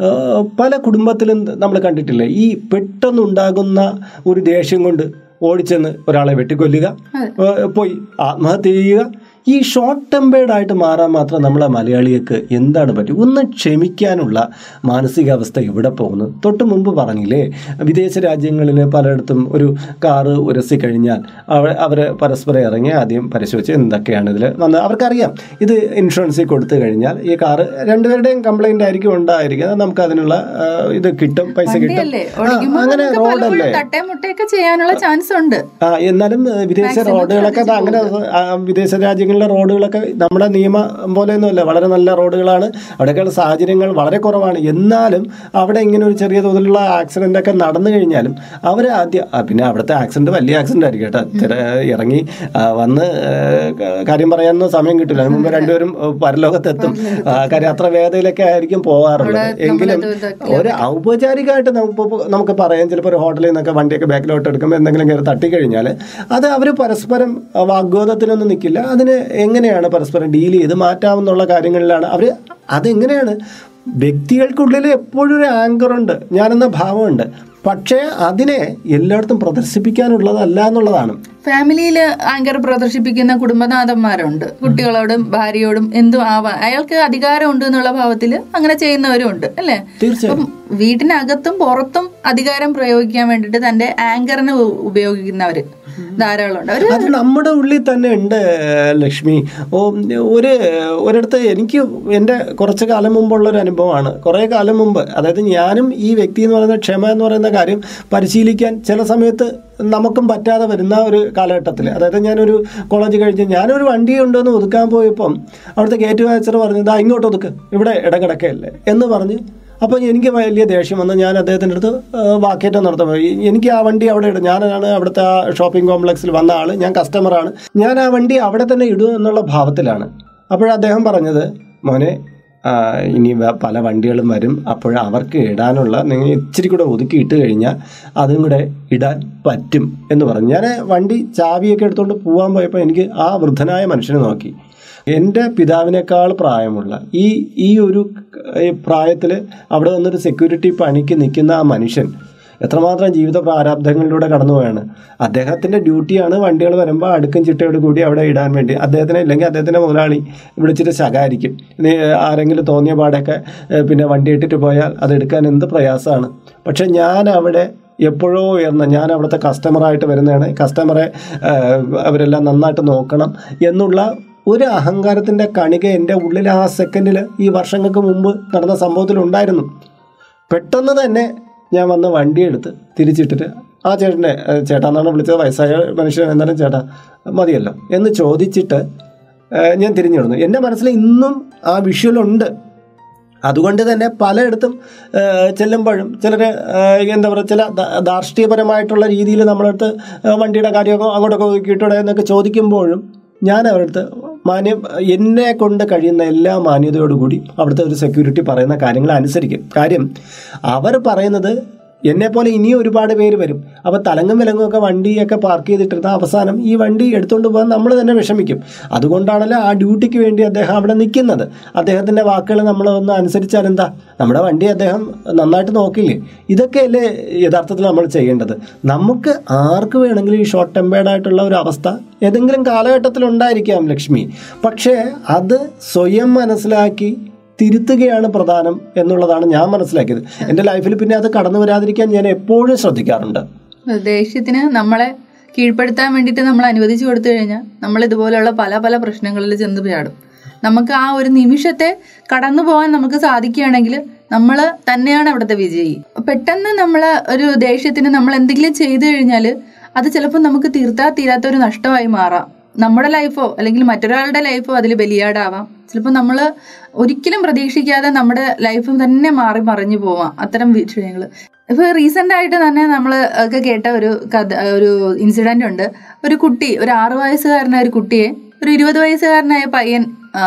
പല കുടുംബത്തിലും നമ്മൾ കണ്ടിട്ടില്ലേ ഈ പെട്ടെന്നുണ്ടാകുന്ന ഒരു ദേഷ്യം കൊണ്ട് ഓടിച്ചെന്ന് ഒരാളെ വെട്ടിക്കൊല്ലുക ഏഹ് പോയി ആത്മഹത്യ ചെയ്യുക ഈ ഷോർട്ട് ടെമ്പേർഡ് ആയിട്ട് മാറാൻ മാത്രം നമ്മളെ മലയാളികൾക്ക് എന്താണ് പറ്റും ഒന്ന് ക്ഷമിക്കാനുള്ള മാനസികാവസ്ഥ ഇവിടെ പോകുന്നു തൊട്ട് മുമ്പ് പറഞ്ഞില്ലേ വിദേശ രാജ്യങ്ങളിൽ പലയിടത്തും ഒരു കാറ് ഉരസി കഴിഞ്ഞാൽ അവ അവർ പരസ്പരം ഇറങ്ങി ആദ്യം പരിശോധിച്ച് എന്തൊക്കെയാണ് ഇതിൽ വന്ന് അവർക്കറിയാം ഇത് ഇൻഷുറൻസിൽ കൊടുത്തു കഴിഞ്ഞാൽ ഈ കാറ് രണ്ടുപേരുടെയും കംപ്ലൈന്റ് ആയിരിക്കും ഉണ്ടായിരിക്കും അത് നമുക്ക് അതിനുള്ള ആ, ഇത് കിട്ടും പൈസ കിട്ടും അല്ലേ ആ, ഓടിക്കുമ്പോൾ അങ്ങനെ നമുക്ക് റോഡല്ലേ പലപ്പോഴും തട്ടേ മുട്ടയൊക്കെ ചെയ്യാനുള്ള ചാൻസ് ഉണ്ട് ആ എന്നാലും ഏഹ്, വിദേശ റോഡുകളൊക്കെ അത് അങ്ങനെ ആ, വിദേശ രാജ്യങ്ങളിലെ റോഡുകളൊക്കെ നമ്മുടെ നിയമം പോലെയൊന്നുമല്ല വളരെ നല്ല റോഡുകളാണ് അവിടെയൊക്കെയുള്ള സാഹചര്യങ്ങൾ വളരെ കുറവാണ് എന്നാലും അവിടെ ഇങ്ങനെ ഒരു ചെറിയ തോതിലുള്ള ആക്സിഡന്റ് ഒക്കെ നടന്നു കഴിഞ്ഞാലും അവർ ആദ്യം ആ, പിന്നെ അവിടുത്തെ ആക്സിഡന്റ് വലിയ ആക്സിഡന്റ് ആയിരിക്കും കേട്ടോ ചില ഇറങ്ങി ആ, വന്ന് ഏഹ്, ക- കാര്യം പറയാനൊന്നും സമയം കിട്ടില്ല അതിന് മുമ്പ് രണ്ടുപേരും ഏഹ്, പരലോകത്തെത്തും ആ, കാര്യം അത്ര വേദനയിലൊക്കെ ആയിരിക്കും പോകാറുള്ളത് എങ്കിലും ഒരു ഔപചാരികമായിട്ട് നമുക്ക് നമുക്ക് പറയാം ചിലപ്പോൾ ഒരു ഹോട്ടലിൽ നിന്നൊക്കെ വണ്ടിയൊക്കെ ബാക്കിലോട്ട് എടുക്കുമ്പോൾ എന്തെങ്കിലും കയറി തട്ടിക്കഴിഞ്ഞാൽ അത് അവർ പരസ്പരം വാഗ്വാദത്തിനൊന്നും നിൽക്കില്ല അതിന് എങ്ങനെയാണ് പരസ്പരം ഡീൽ ചെയ്ത് മാറ്റാമെന്നുള്ള കാര്യങ്ങളിലാണ് അവർ അതെങ്ങനെയാണ് വ്യക്തികൾക്കുള്ളിൽ എപ്പോഴും ഒരു ആങ്കർ ഉണ്ട് ഞാനെന്ന ഭാവമുണ്ട് പക്ഷേ അതിനെ എല്ലായിടത്തും പ്രദർശിപ്പിക്കാനുള്ളതല്ല എന്നുള്ളതാണ് ഫാമിലിയിൽ ആങ്കർ പ്രദർശിപ്പിക്കുന്ന കുടുംബനാഥന്മാരുണ്ട് കുട്ടികളോടും ഭാര്യയോടും എന്തും ആവാം അയാൾക്ക് അധികാരമുണ്ട് എന്നുള്ള ഭാവത്തിൽ അങ്ങനെ ചെയ്യുന്നവരും ഉണ്ട് അല്ലേ തീർച്ചയായും അപ്പം വീട്ടിനകത്തും പുറത്തും അധികാരം പ്രയോഗിക്കാൻ വേണ്ടിയിട്ട് തന്റെ ആങ്കറിനെ ഉ- ഉപയോഗിക്കുന്നവര് ധാരാളം ഉണ്ട് അവര് അത് നമ്മുടെ ഉള്ളിൽ തന്നെ ഉണ്ട് ലക്ഷ്മി ഓ ഒരു ഒരിടത്ത് എനിക്ക് എൻ്റെ കുറച്ച് കാലം മുമ്പുള്ള ഒരു അനുഭവമാണ് കുറേ കാലം മുമ്പ് അതായത് ഞാനും ഈ വ്യക്തി എന്ന് പറയുന്ന ക്ഷമ എന്ന് പറയുന്ന കാര്യം പരിശീലിക്കാൻ ചില സമയത്ത് നമുക്കും പറ്റാതെ വരുന്ന ഒരു കാലഘട്ടത്തിൽ അതായത് ഞാനൊരു കോളേജ് കഴിഞ്ഞ് ഞാനൊരു വണ്ടി ഉണ്ടെന്ന് ഒതുക്കാൻ പോയപ്പം അവിടുത്തെ ഗേറ്റ് വാച്ചർ പറഞ്ഞത് "ദാ ഇങ്ങോട്ട് ഒതുക്ക് ഇവിടെ ഇടകിടക്കയല്ലേ എന്ന് പറഞ്ഞ് അപ്പോൾ എനിക്ക് വലിയ ദേഷ്യം വന്ന് ഞാൻ അദ്ദേഹത്തിൻ്റെ അടുത്ത് ആ, വാക്കേറ്റം നടത്താൻ പോയി എനിക്ക് ആ വണ്ടി അവിടെ ഇടും ഞാനാണ് അവിടുത്തെ ആ ഷോപ്പിംഗ് കോംപ്ലക്സിൽ വന്ന ആൾ ഞാൻ കസ്റ്റമറാണ് ഞാൻ ആ വണ്ടി അവിടെ തന്നെ ഇടും എന്നുള്ള ഭാവത്തിലാണ് അപ്പോൾ അദ്ദേഹം പറഞ്ഞത് മോനെ ആ, ഇനി വ- പല വണ്ടികളും വരും അപ്പോൾ അവർക്ക് ഇടാനുള്ള നിങ്ങൾ ഇച്ചിരി കൂടെ ഒതുക്കി ഇട്ട് കഴിഞ്ഞാൽ അതും കൂടെ ഇടാൻ പറ്റും എന്ന് പറഞ്ഞു ഞാൻ വണ്ടി ചാവിയൊക്കെ എടുത്തുകൊണ്ട് പോകാൻ പോയപ്പോൾ എനിക്ക് ആ വൃദ്ധനായ മനുഷ്യനെ നോക്കി എൻ്റെ പിതാവിനേക്കാൾ പ്രായമുള്ള ഈ ഈ ഒരു പ്രായത്തിൽ അവിടെ വന്നൊരു സെക്യൂരിറ്റി പണിക്ക് നിൽക്കുന്ന ആ മനുഷ്യൻ എത്രമാത്രം ജീവിത പ്രാരാബ്ദങ്ങളിലൂടെ കടന്നുപോയാണ് അദ്ദേഹത്തിൻ്റെ ഡ്യൂട്ടിയാണ് വണ്ടികൾ വരുമ്പോൾ അടുക്കും ചിട്ടയോട് കൂടി അവിടെ ഇടാൻ വേണ്ടി അദ്ദേഹത്തിന് ഇല്ലെങ്കിൽ അദ്ദേഹത്തിൻ്റെ മുതലാളി വിളിച്ചിട്ട് ശകാരിക്കും നീ ആരെങ്കിലും തോന്നിയ പാടൊക്കെ ഏഹ്, പിന്നെ വണ്ടി ഇട്ടിട്ട് പോയാൽ അത് എടുക്കാൻ എന്ത് പ്രയാസമാണ് പക്ഷെ ഞാൻ അവിടെ എപ്പോഴോ ഉയർന്ന ഞാൻ അവിടുത്തെ കസ്റ്റമറായിട്ട് വരുന്നതാണ് കസ്റ്റമറെ ഏഹ്, അവരെല്ലാം നന്നായിട്ട് നോക്കണം എന്നുള്ള ഒരു അഹങ്കാരത്തിൻ്റെ കണിക എൻ്റെ ഉള്ളിൽ ആ സെക്കൻഡിൽ ഈ വർഷങ്ങൾക്ക് മുമ്പ് നടന്ന സംഭവത്തിൽ ഉണ്ടായിരുന്നു പെട്ടെന്ന് തന്നെ ഞാൻ വന്ന് വണ്ടി എടുത്ത് തിരിച്ചിട്ടിട്ട് ആ ചേട്ടനെ ഏഹ് ചേട്ടാന്നാണ് വിളിച്ചത് വയസ്സായ മനുഷ്യൻ എന്നാലും ചേട്ടാ മതിയല്ലോ എന്ന് ചോദിച്ചിട്ട് ഏഹ്, ഞാൻ തിരിഞ്ഞു കിടന്നു എൻ്റെ മനസ്സിൽ ഇന്നും ആ വിഷ്വലുണ്ട് അതുകൊണ്ട് തന്നെ പലയിടത്തും ഏഹ്, ചെല്ലുമ്പോഴും ചിലർ എന്താ പറയുക ചില ദാ- ധാർഷ്ട്രീയപരമായിട്ടുള്ള രീതിയിൽ നമ്മളടുത്ത് ഏഹ്, വണ്ടിയുടെ കാര്യമൊക്കെ അങ്ങോട്ടൊക്കെ ഒതുക്കിയിട്ടൂടെ എന്നൊക്കെ ചോദിക്കുമ്പോഴും ഞാൻ അവരടുത്ത് മാന്യ എന്നെ കൊണ്ട് കഴിയുന്ന എല്ലാ മാന്യതയോടുകൂടി അവിടുത്തെ ഒരു സെക്യൂരിറ്റി പറയുന്ന കാര്യങ്ങൾ അനുസരിക്കും കാര്യം അവർ പറയുന്നത് എന്നെ പോലെ ഇനിയും ഒരുപാട് പേര് വരും അപ്പോൾ തലങ്ങും വിലങ്ങും ഒക്കെ വണ്ടിയൊക്കെ പാർക്ക് ചെയ്തിട്ടിരുന്ന അവസാനം ഈ വണ്ടി എടുത്തുകൊണ്ട് പോകാൻ നമ്മൾ തന്നെ വിഷമിക്കും അതുകൊണ്ടാണല്ലോ ആ ഡ്യൂട്ടിക്ക് വേണ്ടി അദ്ദേഹം അവിടെ നിൽക്കുന്നത് അദ്ദേഹത്തിൻ്റെ വാക്കുകൾ നമ്മൾ ഒന്ന് അനുസരിച്ചാൽ എന്താ നമ്മുടെ വണ്ടി അദ്ദേഹം നന്നായിട്ട് നോക്കില്ലേ ഇതൊക്കെയല്ലേ യഥാർത്ഥത്തിൽ നമ്മൾ ചെയ്യേണ്ടത് നമുക്ക് ആർക്ക് വേണമെങ്കിലും ഈ ഷോർട്ട് ടെമ്പേർഡ് ആയിട്ടുള്ള ഒരു അവസ്ഥ ഏതെങ്കിലും കാലഘട്ടത്തിൽ ഉണ്ടായിരിക്കാം ലക്ഷ്മി പക്ഷേ അത് സ്വയം മനസ്സിലാക്കി തിരുത്തുകയാണ് പ്രധാനം എന്നുള്ളതാണ് ഞാൻ മനസ്സിലാക്കിയത് എൻ്റെ ലൈഫിൽ പിന്നെ അത് കടന്നു വരാതിരിക്കാൻ ഞാൻ എപ്പോഴും ശ്രദ്ധിക്കാറുണ്ട് ദേഷ്യത്തിന് നമ്മളെ കീഴ്പ്പെടുത്താൻ വേണ്ടിയിട്ട് നമ്മൾ അനുവദിച്ചു കൊടുത്തു കഴിഞ്ഞാൽ നമ്മൾ ഇതുപോലെയുള്ള പല പല പ്രശ്നങ്ങളിൽ ചെന്ന് ചാടും നമുക്ക് ആ ഒരു നിമിഷത്തെ കടന്നു പോകാൻ നമുക്ക് സാധിക്കുകയാണെങ്കിൽ നമ്മൾ തന്നെയാണ് അവിടുത്തെ വിജയി പെട്ടെന്ന് നമ്മൾ ഒരു ദേഷ്യത്തിന് നമ്മൾ എന്തെങ്കിലും ചെയ്തു കഴിഞ്ഞാൽ അത് ചിലപ്പോൾ നമുക്ക് തീർത്താ തീരാത്ത ഒരു നഷ്ടമായി മാറാം നമ്മുടെ ലൈഫോ അല്ലെങ്കിൽ മറ്റൊരാളുടെ ലൈഫോ അതിൽ ബലിയാടാവാം ചിലപ്പോൾ നമ്മൾ ഒരിക്കലും പ്രതീക്ഷിക്കാതെ നമ്മുടെ ലൈഫ് തന്നെ മാറി മറിഞ്ഞു പോവാം അത്തരം വിഷയങ്ങൾ ഇപ്പൊ റീസെന്റ് ആയിട്ട് തന്നെ നമ്മൾ ഒക്കെ കേട്ട ഒരു കഥ ഒരു ഇൻസിഡന്റ് ഉണ്ട് ഒരു കുട്ടി ഒരു ആറു വയസ്സുകാരനായ ഒരു കുട്ടിയെ ഒരു ഇരുപത് വയസ്സുകാരനായ പയ്യൻ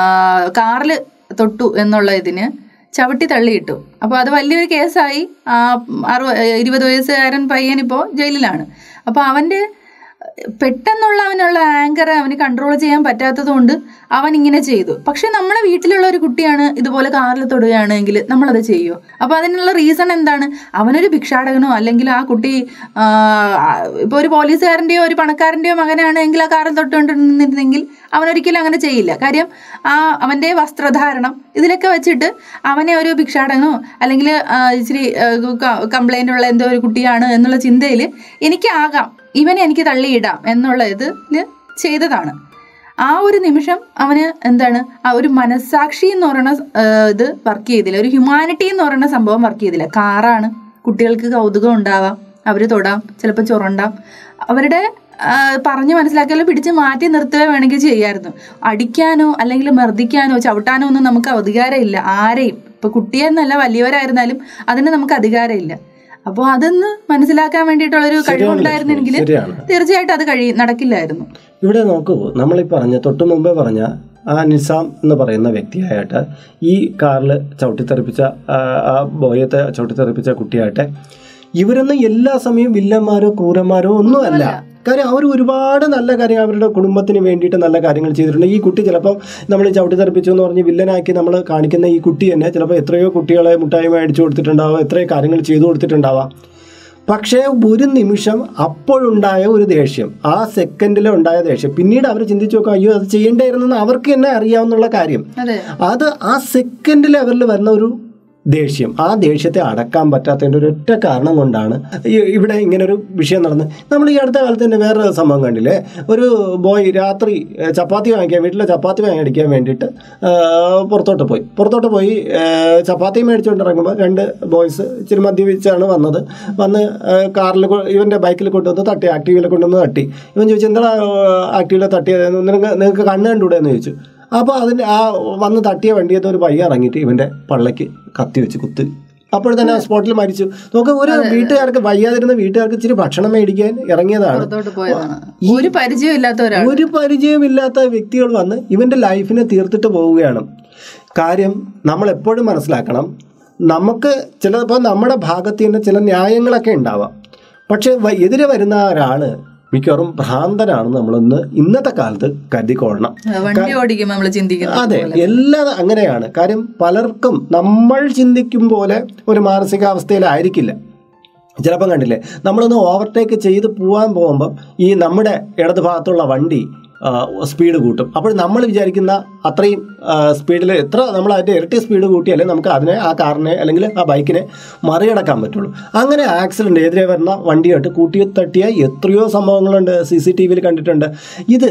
കാറിൽ തൊട്ടു എന്നുള്ള ഇതിന് ചവിട്ടി തള്ളിയിട്ടു അപ്പോൾ അത് വലിയൊരു കേസായി ആ അറുപ ഇരുപത് വയസ്സുകാരൻ പയ്യൻ ഇപ്പോൾ ജയിലിലാണ് അപ്പോൾ അവൻ്റെ പെട്ടെന്നുള്ള അവനുള്ള ആങ്കർ അവന് കൺട്രോൾ ചെയ്യാൻ പറ്റാത്തത് കൊണ്ട് അവൻ ഇങ്ങനെ ചെയ്തു പക്ഷെ നമ്മുടെ വീട്ടിലുള്ള ഒരു കുട്ടിയാണ് ഇതുപോലെ കാറിൽ തൊടുകയാണെങ്കിൽ നമ്മളത് ചെയ്യുമോ അപ്പൊ അതിനുള്ള റീസൺ എന്താണ് അവനൊരു ഭിക്ഷാടകനോ അല്ലെങ്കിൽ ആ കുട്ടി ആ, ഇപ്പൊ ഒരു പോലീസുകാരന്റെയോ ഒരു പണക്കാരന്റെയോ മകനാണെങ്കിൽ ആ കാറിൽ തൊട്ടുകൊണ്ടിരുന്നെങ്കിൽ അവനൊരിക്കലും അങ്ങനെ ചെയ്യില്ല കാര്യം ആ അവന്റെ വസ്ത്രധാരണം ഇതിലൊക്കെ വെച്ചിട്ട് അവനെ ഒരു ഭിക്ഷാടകനോ അല്ലെങ്കിൽ ആ, ഇച്ചിരി കംപ്ലൈന്റ് ഉള്ള എന്തോ ഒരു കുട്ടിയാണ് എന്നുള്ള ചിന്തയിൽ എനിക്കാകാം ഇവനെ എനിക്ക് തള്ളിയിടാം എന്നുള്ള ഇതിൽ ചെയ്തതാണ് ആ ഒരു നിമിഷം അവന് എന്താണ് ആ ഒരു മനസ്സാക്ഷി എന്ന് പറയുന്ന ആ, ഇത് വർക്ക് ചെയ്തില്ല ഒരു ഹ്യൂമാനിറ്റി എന്ന് പറയുന്ന സംഭവം വർക്ക് ചെയ്തില്ല കാറാണ് കുട്ടികൾക്ക് കൗതുകം ഉണ്ടാവാം അവർ തൊടാം ചിലപ്പോൾ ചുരണ്ടാം അവരുടെ ആ, പറഞ്ഞു മനസ്സിലാക്കിയാലോ പിടിച്ച് മാറ്റി നിർത്തുക വേണമെങ്കിൽ ചെയ്യായിരുന്നു അടിക്കാനോ അല്ലെങ്കിൽ മർദ്ദിക്കാനോ ചവിട്ടാനോ ഒന്നും നമുക്ക് അധികാരമില്ല ആരെയും ഇപ്പൊ കുട്ടിയെന്നല്ല വലിയവരായിരുന്നാലും അതിന് നമുക്ക് അധികാരമില്ല അപ്പോൾ അതൊന്ന് മനസ്സിലാക്കാൻ വേണ്ടിയിട്ടുള്ള ഒരു കഴിവുണ്ടായിരുന്നെങ്കിൽ ശരിയാണ് തീർച്ചയായിട്ടും അത് കഴി നടക്കില്ലായിരുന്നു ഇവിടെ നോക്കൂ നമ്മൾ ഈ പറഞ്ഞ തൊട്ട് മുമ്പേ പറഞ്ഞ ആ നിസാം എന്ന് പറയുന്ന വ്യക്തിയായിട്ട് ഈ കാറിൽ ചവിട്ടിത്തെറിപ്പിച്ച ആ, ആ ബോയത്തെ ചവിട്ടിത്തെറിപ്പിച്ച കുട്ടിയായിട്ട് ഇവരൊന്നും എല്ലാ സമയവും വില്ലന്മാരോ ക്രൂരന്മാരോ ഒന്നുമല്ല കാര്യം അവർ ഒരുപാട് നല്ല കാര്യം അവരുടെ കുടുംബത്തിന് വേണ്ടിയിട്ട് നല്ല കാര്യങ്ങൾ ചെയ്തിട്ടുണ്ട് ഈ കുട്ടി ചിലപ്പോൾ നമ്മൾ ചവിട്ടി തെറിപ്പിച്ചു എന്ന് പറഞ്ഞ് വില്ലനാക്കി നമ്മൾ കാണിക്കുന്ന ഈ കുട്ടി തന്നെ ചിലപ്പോൾ എത്രയോ കുട്ടികളെ മുട്ടായി മേടിച്ചു കൊടുത്തിട്ടുണ്ടാവാം എത്രയോ കാര്യങ്ങൾ ചെയ്തു കൊടുത്തിട്ടുണ്ടാവാം പക്ഷേ ഒരു നിമിഷം അപ്പോഴുണ്ടായ ഒരു ദേഷ്യം ആ സെക്കൻഡിൽ ഉണ്ടായ ദേഷ്യം പിന്നീട് അവർ ചിന്തിച്ചു നോക്കാം അയ്യോ അത് ചെയ്യേണ്ടായിരുന്നെന്ന് അവർക്ക് തന്നെ അറിയാവുന്നുള്ള കാര്യം അതെ അത് ആ സെക്കൻഡിൽ അവരിൽ വരുന്ന ഒരു ദേഷ്യം ആ ദേഷ്യത്തെ അടക്കാൻ പറ്റാത്തതിൻ്റെ ഒരു ഒറ്റ കാരണം കൊണ്ടാണ് ഈ- ഇവിടെ ഇങ്ങനെ ഒരു വിഷയം നടന്നത് നമ്മൾ ഈ അടുത്ത കാലത്ത് തന്നെ വേറൊരു സംഭവം കണ്ടില്ലേ ഒരു ബോയ് രാത്രി ഏഹ്, ചപ്പാത്തി വാങ്ങിക്കാൻ വീട്ടിലെ ചപ്പാത്തി വാങ്ങിക്കാൻ വേണ്ടിയിട്ട് ഏഹ്, പുറത്തോട്ട് പോയി പുറത്തോട്ട് പോയി ഏഹ്, ചപ്പാത്തി മേടിച്ചുകൊണ്ട് ഇറങ്ങുമ്പോൾ രണ്ട് ബോയ്സ് ഇച്ചിരി മദ്യപിച്ചാണ് വന്നത് വന്ന് കാറിൽ ഇവൻ്റെ ബൈക്കിൽ കൊണ്ടുവന്ന് തട്ടി ആക്റ്റീവിൽ കൊണ്ടുവന്ന് തട്ടി ഇവൻ ചോദിച്ചു എന്താ ആക്റ്റീവിൽ തട്ടിയത് നിങ്ങൾക്ക് നിങ്ങൾക്ക് കണ്ണ് കണ്ടുകൂടെ എന്ന് ചോദിച്ചു അപ്പോൾ അതിൻ്റെ ആ വന്ന് തട്ടിയ വണ്ടിയത്തെ ഒരു പയ്യ ഇറങ്ങിയിട്ട് ഇവൻ്റെ പള്ളയ്ക്ക് കത്തി വെച്ച് കുത്തി അപ്പോൾ തന്നെ ആ സ്പോട്ടിൽ മരിച്ചു നോക്ക് ഒരു വീട്ടുകാർക്ക് വയ്യാതിരുന്ന വീട്ടുകാർക്ക് ഇച്ചിരി ഭക്ഷണം മേടിക്കാൻ ഇറങ്ങിയതാണ് പുറത്തോട്ട് പോയതാണ് ഒരു പരിചയം ഇല്ലാത്ത ഒരാൾ ഒരു പരിചയമില്ലാത്ത വ്യക്തികൾ വന്ന് ഇവന്റെ ലൈഫിനെ തീർത്തിട്ട് പോവുകയാണ് കാര്യം നമ്മൾ എപ്പോഴും മനസ്സിലാക്കണം നമുക്ക് ചിലപ്പോൾ നമ്മുടെ ഭാഗത്ത് തന്നെ ചില ന്യായങ്ങളൊക്കെ ഉണ്ടാവാം പക്ഷെ വ- എതിരെ വരുന്ന ഒരാള് മിക്കവാറും ഭ്രാന്തനാണെന്ന് നമ്മളൊന്ന് ഇന്നത്തെ കാലത്ത് കരുതിക്കൊള്ളണം വണ്ടി ഓടിക്കുമ്പോൾ നമ്മൾ ചിന്തിക്കുന്നത് അതെ എല്ലാ അങ്ങനെയാണ് കാര്യം പലർക്കും നമ്മൾ ചിന്തിക്കും പോലെ ഒരു മാനസികാവസ്ഥയിലായിരിക്കില്ല ചിലപ്പം കണ്ടില്ലേ നമ്മളൊന്ന് ഓവർടേക്ക് ചെയ്ത് പോകാൻ പോകുമ്പം ഈ നമ്മുടെ ഇടത് ഭാഗത്തുള്ള വണ്ടി സ്പീഡ് കൂട്ടും അപ്പോൾ നമ്മൾ വിചാരിക്കുന്ന അത്രയും സ്പീഡിൽ എത്ര നമ്മൾ അതിൻ്റെ ഇരട്ടി സ്പീഡ് കൂട്ടിയാലേ നമുക്ക് അതിനെ ആ കാറിനെ അല്ലെങ്കിൽ ആ ബൈക്കിനെ മറികടക്കാൻ പറ്റുള്ളൂ അങ്ങനെ ആക്സിഡൻറ്റ് എതിരെ വരുന്ന വണ്ടിയായിട്ട് കൂട്ടി തട്ടിയ എത്രയോ സംഭവങ്ങളുണ്ട് സി സി ടി വിയിൽ കണ്ടിട്ടുണ്ട് ഇത്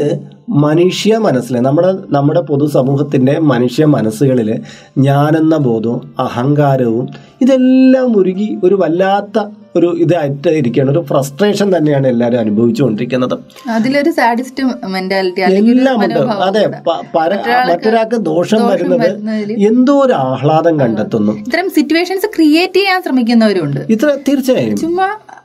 മനുഷ്യ മനസ്സിൽ നമ്മുടെ നമ്മുടെ പൊതുസമൂഹത്തിൻ്റെ മനുഷ്യ മനസ്സുകളിൽ ഞാനെന്ന ബോധവും അഹങ്കാരവും ഇതെല്ലാം ഉരുകി ഒരു വല്ലാത്ത ഒരു ഇതായിട്ട് ഇരിക്കുകയാണ് ഒരു ഫ്രസ്ട്രേഷൻ തന്നെയാണ് എല്ലാവരും അനുഭവിച്ചുകൊണ്ടിരിക്കുന്നത് അതിലൊരു സാഡിസ്റ്റ് മെന്റാലിറ്റി അല്ലെങ്കിൽ ഒരു എല്ലാം ഉണ്ട് മനോഭാവം അതെ ഉണ്ട്. പ- പര- മറ്റൊരാൾക്ക് മറ്റൊരാൾക്ക് ദോഷം ദോഷം വരുന്നത് വരുന്നതില് എന്തോ ഒരു ആഹ്ലാദം കണ്ടെത്തുന്നു ഇത്തരം സിറ്റുവേഷൻസ് ക്രിയേറ്റ് ചെയ്യാൻ ശ്രമിക്കുന്നവരുണ്ട് ഇത്ര തീർച്ചയായും ചുമ്മാ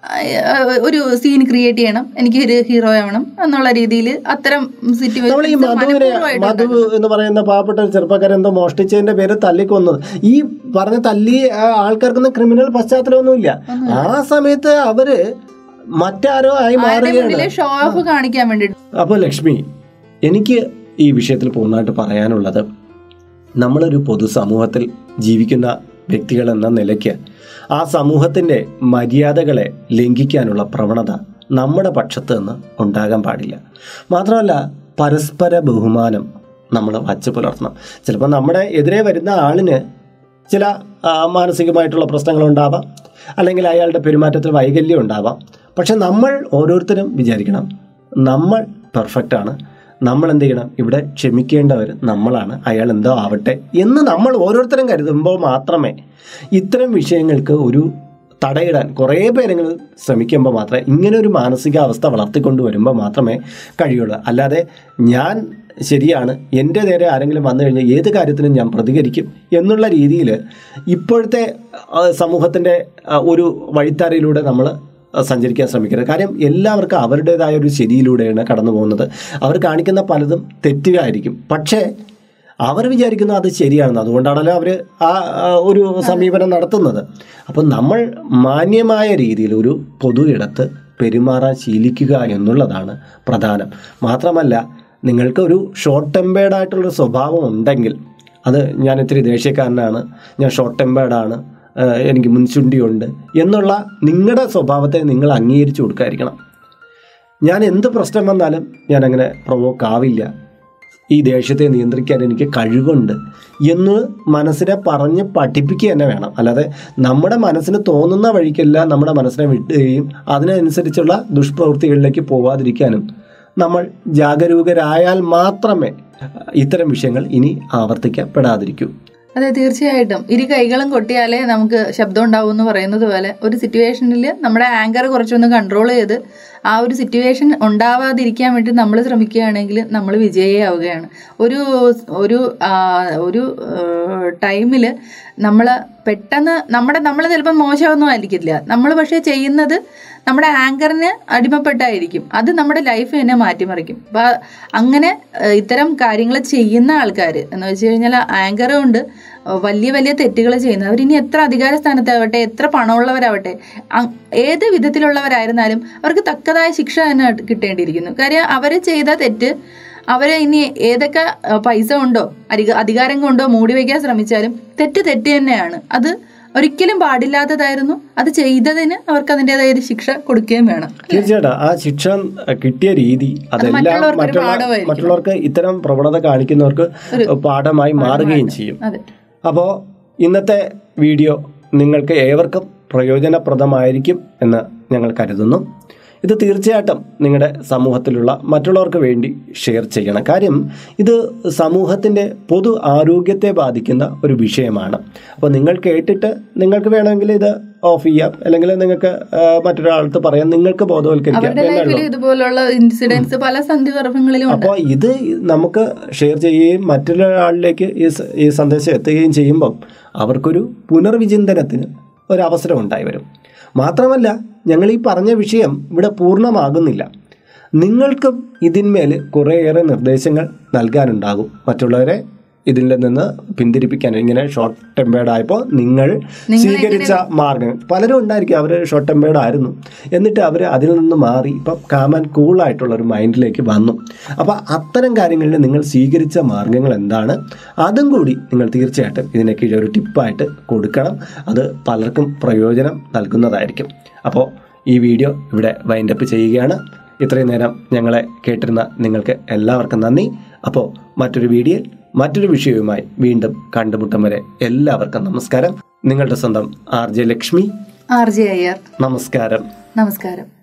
ആ, ഒരു സീൻ ക്രിയേറ്റ് ചെയ്യണം എനിക്ക് ഒരു ഹീറോ ആവണം എന്നുള്ള രീതിയിൽ അത്തരം നമ്മൾ ഈ മധുവിനെ മധു എന്ന് പറയുന്ന പാവപ്പെട്ട ഒരു ചെറുപ്പക്കാരൻ എന്തോ മോഷ്ടിച്ചതിന്റെ പേര് തല്ലിക്കൊന്നത് ഈ പറഞ്ഞ തല്ലി ആ ആൾക്കാർക്കൊന്നും ക്രിമിനൽ പശ്ചാത്തലമൊന്നുമില്ല ആ സമയത്ത് അവര് മറ്റാരോ ആയി മാറുകയാണ് മുന്നിലെ ഷോ ഓഫ് കാണിക്കാൻ വേണ്ടിട്ട് അപ്പോൾ ലക്ഷ്മി എനിക്ക് ഈ വിഷയത്തിൽ പൂർണ്ണമായിട്ട് പറയാനുള്ളത് നമ്മളൊരു പൊതുസമൂഹത്തിൽ ജീവിക്കുന്ന വ്യക്തികൾ എന്ന നിലയ്ക്ക് ആ സമൂഹത്തിൻ്റെ മര്യാദകളെ ലംഘിക്കാനുള്ള പ്രവണത നമ്മുടെ പക്ഷത്ത് നിന്ന് ഉണ്ടാകാൻ പാടില്ല മാത്രമല്ല പരസ്പര ബഹുമാനം നമ്മൾ വച്ച് പുലർത്തണം ചിലപ്പോൾ നമ്മുടെ എതിരെ വരുന്ന ആളിന് ചില ആ, മാനസികമായിട്ടുള്ള പ്രശ്നങ്ങളുണ്ടാവാം അല്ലെങ്കിൽ അയാളുടെ പെരുമാറ്റത്തിൽ വൈകല്യം ഉണ്ടാവാം പക്ഷെ നമ്മൾ ഓരോരുത്തരും വിചാരിക്കണം നമ്മൾ പെർഫെക്റ്റ് ആണ് നമ്മൾ എന്ത് ചെയ്യണം ഇവിടെ ക്ഷമിക്കേണ്ടവർ നമ്മളാണ് അയാൾ എന്തോ ആവട്ടെ എന്ന് നമ്മൾ ഓരോരുത്തരും കരുതുമ്പോൾ മാത്രമേ ഇത്തരം വിഷയങ്ങൾക്ക് ഒരു തടയിടാൻ കുറേ പേരെങ്കിലും ശ്രമിക്കുമ്പോൾ മാത്രമേ ഇങ്ങനെ ഒരു മാനസികാവസ്ഥ വളർത്തിക്കൊണ്ട് വരുമ്പോൾ മാത്രമേ കഴിയുള്ളൂ അല്ലാതെ ഞാൻ ശരിയാണ് എൻ്റെ നേരെ ആരെങ്കിലും വന്നു കഴിഞ്ഞാൽ ഏത് കാര്യത്തിനും ഞാൻ പ്രതികരിക്കും എന്നുള്ള രീതിയിൽ ഇപ്പോഴത്തെ ആ, സമൂഹത്തിൻ്റെ ആ, ഒരു വഴിത്താരയിലൂടെ നമ്മൾ സഞ്ചരിക്കാൻ ശ്രമിക്കരുത് കാര്യം എല്ലാവർക്കും അവരുടേതായ ഒരു ശരിയിലൂടെയാണ് കടന്നു പോകുന്നത് അവർ കാണിക്കുന്ന പലതും തെറ്റുകയായിരിക്കും പക്ഷേ അവർ വിചാരിക്കുന്നു അത് ശരിയാണെന്ന് അതുകൊണ്ടാണല്ലോ അവർ ആ ആ, ഒരു സമീപനം നടത്തുന്നത് അപ്പം നമ്മൾ മാന്യമായ രീതിയിൽ ഒരു പൊതു ഇടത്ത് പെരുമാറാൻ ശീലിക്കുക എന്നുള്ളതാണ് പ്രധാനം മാത്രമല്ല നിങ്ങൾക്ക് ഒരു ഷോർട്ട് ടെമ്പേർഡ് ആയിട്ടുള്ളൊരു സ്വഭാവം ഉണ്ടെങ്കിൽ അത് ഞാൻ ഇത്തിരി ദേഷ്യക്കാരനാണ് ഞാൻ ഷോർട്ട് ടെമ്പേർഡാണ് എനിക്ക് മുൻചുണ്ടിയുണ്ട് എന്നുള്ള നിങ്ങളുടെ സ്വഭാവത്തെ നിങ്ങൾ അംഗീകരിച്ചു കൊടുക്കാതിരിക്കണം ഞാൻ എന്ത് പ്രശ്നം വന്നാലും ഞാൻ അങ്ങനെ പ്രൊവോക്ക് ആവില്ല ഈ ദേഷ്യത്തെ നിയന്ത്രിക്കാൻ എനിക്ക് കഴിവുണ്ട് എന്ന് മനസ്സിനെ പറഞ്ഞ് പഠിപ്പിക്കുക തന്നെ വേണം അല്ലാതെ നമ്മുടെ മനസ്സിന് തോന്നുന്ന വഴിക്കല്ല നമ്മുടെ മനസ്സിനെ വിട്ടുകയും അതിനനുസരിച്ചുള്ള ദുഷ്പ്രവൃത്തികളിലേക്ക് പോവാതിരിക്കാനും നമ്മൾ ജാഗരൂകരായാൽ മാത്രമേ ഇത്തരം വിഷയങ്ങൾ ഇനി ആവർത്തിക്കപ്പെടാതിരിക്കൂ അതെ തീർച്ചയായിട്ടും ഇരു കൈകളും കൊട്ടിയാലേ നമുക്ക് ശബ്ദം ഉണ്ടാവും എന്ന് പറയുന്നത് പോലെ ഒരു സിറ്റുവേഷനിൽ നമ്മുടെ ആങ്കർ കുറച്ചൊന്ന് കൺട്രോൾ ചെയ്ത് ആ ഒരു സിറ്റുവേഷൻ ഉണ്ടാവാതിരിക്കാൻ വേണ്ടി നമ്മൾ ശ്രമിക്കുകയാണെങ്കിൽ നമ്മൾ വിജയിയാവുകയാണ് ഒരു ഒരു ആ, ഒരു ടൈമിൽ നമ്മൾ പെട്ടെന്ന് നമ്മുടെ നമ്മൾ ചിലപ്പോൾ മോശമൊന്നും ആയിരിക്കില്ല നമ്മൾ പക്ഷേ ചെയ്യുന്നത് നമ്മുടെ ആങ്കറിന് അടിമപ്പെട്ടായിരിക്കും അത് നമ്മുടെ ലൈഫ് തന്നെ മാറ്റിമറിക്കും അപ്പം അങ്ങനെ ഏഹ്, ഇത്തരം കാര്യങ്ങൾ ചെയ്യുന്ന ആൾക്കാർ എന്ന് വെച്ച് കഴിഞ്ഞാൽ ആങ്കർ കൊണ്ട് വലിയ വലിയ തെറ്റുകൾ ചെയ്യുന്നത് അവരിനി എത്ര അധികാര സ്ഥാനത്താവട്ടെ എത്ര പണമുള്ളവരാവട്ടെ അ- ഏത് വിധത്തിലുള്ളവരായിരുന്നാലും അവർക്ക് തക്കതായ ശിക്ഷ തന്നെ കിട്ടേണ്ടിയിരിക്കുന്നു കാര്യം അവർ ചെയ്ത തെറ്റ് അവരെ ഇനി ഏതൊക്കെ അഹ്, പൈസ കൊണ്ടോ അധിക- അധികാരം കൊണ്ടോ മൂടി വയ്ക്കാൻ ശ്രമിച്ചാലും തെറ്റ് തെറ്റ് തന്നെയാണ് അത് ഒരിക്കലും പാടില്ലാത്തതായിരുന്നു അത് ചെയ്തതിന് അവർക്ക് അതിൻ്റെതായ ഒരു ശിക്ഷ കൊടുക്കുകയും വേണം തീർച്ചയായിട്ടും ആ ശിക്ഷ കിട്ടിയ രീതി അതെല്ലാം മറ്റുള്ളവർക്ക് ഒരു മറ്റുള്ള പാഠമായിരിക്കും. മറ്റുള്ളവർക്ക് ഇത്തരം പ്രവണത കാണിക്കുന്നവർക്ക് പാഠമായി മാറുകയും ചെയ്യും അതെ അപ്പോൾ ഇന്നത്തെ വീഡിയോ നിങ്ങൾക്ക് ഏവർക്കും പ്രയോജനപ്രദമായിരിക്കും എന്ന് ഞങ്ങൾ കരുതുന്നു ഇത് തീർച്ചയായിട്ടും നിങ്ങളുടെ സമൂഹത്തിലുള്ള മറ്റുള്ളവർക്ക് വേണ്ടി ഷെയർ ചെയ്യണം കാര്യം ഇത് സമൂഹത്തിൻ്റെ പൊതു ആരോഗ്യത്തെ ബാധിക്കുന്ന ഒരു വിഷയമാണ് അപ്പോൾ നിങ്ങൾ കേട്ടിട്ട് നിങ്ങൾക്ക് വേണമെങ്കിൽ ഇത് ഓഫ് ചെയ്യാം അല്ലെങ്കിൽ നിങ്ങൾക്ക് ആ, മറ്റൊരാൾക്ക് പറയാം നിങ്ങൾക്ക് ബോധവൽക്കരിക്കാം അവരുടെ എന്നേ ലൈഫിൽ ഉള്ളൂ ഇതുപോലുള്ള ഇൻസിഡൻസ് പല സന്ധികർഭങ്ങളിലും ഉണ്ട് അപ്പോൾ ഇത് നമുക്ക് ഷെയർ ചെയ്യുകയും മറ്റൊരാളിലേക്ക് ഈ സ- ഈ സന്ദേശം എത്തുകയും ചെയ്യുമ്പം അവർക്കൊരു പുനർവിചിന്തനത്തിന് ഒരവസരം ഉണ്ടായി വരും മാത്രമല്ല ഞങ്ങൾ ഈ പറഞ്ഞ വിഷയം ഇവിടെ പൂർണ്ണമാകുന്നില്ല നിങ്ങൾക്കും ഇതിന്മേൽ കുറേയേറെ നിർദ്ദേശങ്ങൾ നൽകാനുണ്ടാകും മറ്റുള്ളവരെ ഇതിൽ നിന്ന് പിന്തിരിപ്പിക്കാൻ ഇങ്ങനെ ഷോർട്ട് ടെമ്പേർഡ് ആയപ്പോൾ നിങ്ങൾ സ്വീകരിച്ച മാർഗം പലരും ഉണ്ടായിരിക്കും അവർ ഷോർട്ട് ടെമ്പേർഡ് ആയിരുന്നു എന്നിട്ട് അവർ അതിൽ നിന്ന് മാറി ഇപ്പം കാമൻ കൂളായിട്ടുള്ള ഒരു മൈൻഡിലേക്ക് വന്നു അപ്പോൾ അത്തരം കാര്യങ്ങളിൽ നിങ്ങൾ സ്വീകരിച്ച മാർഗങ്ങൾ എന്താണ് അതും കൂടി നിങ്ങൾ തീർച്ചയായിട്ടും ഇതിനെ കീഴിൽ ഒരു ടിപ്പായിട്ട് കൊടുക്കണം അത് പലർക്കും പ്രയോജനം നൽകുന്നതായിരിക്കും അപ്പോൾ ഈ വീഡിയോ ഇവിടെ വൈൻഡപ്പ് ചെയ്യുകയാണ് ഇത്രയും നേരം ഞങ്ങളെ കേട്ടിരുന്ന നിങ്ങൾക്ക് എല്ലാവർക്കും നന്ദി അപ്പോൾ മറ്റൊരു വീഡിയോയിൽ മറ്റൊരു വിഷയവുമായി വീണ്ടും കണ്ടുമുട്ടും വരെ എല്ലാവർക്കും നമസ്കാരം നിങ്ങളുടെ സ്വന്തം R J Lakshmi R J Iyer നമസ്കാരം നമസ്കാരം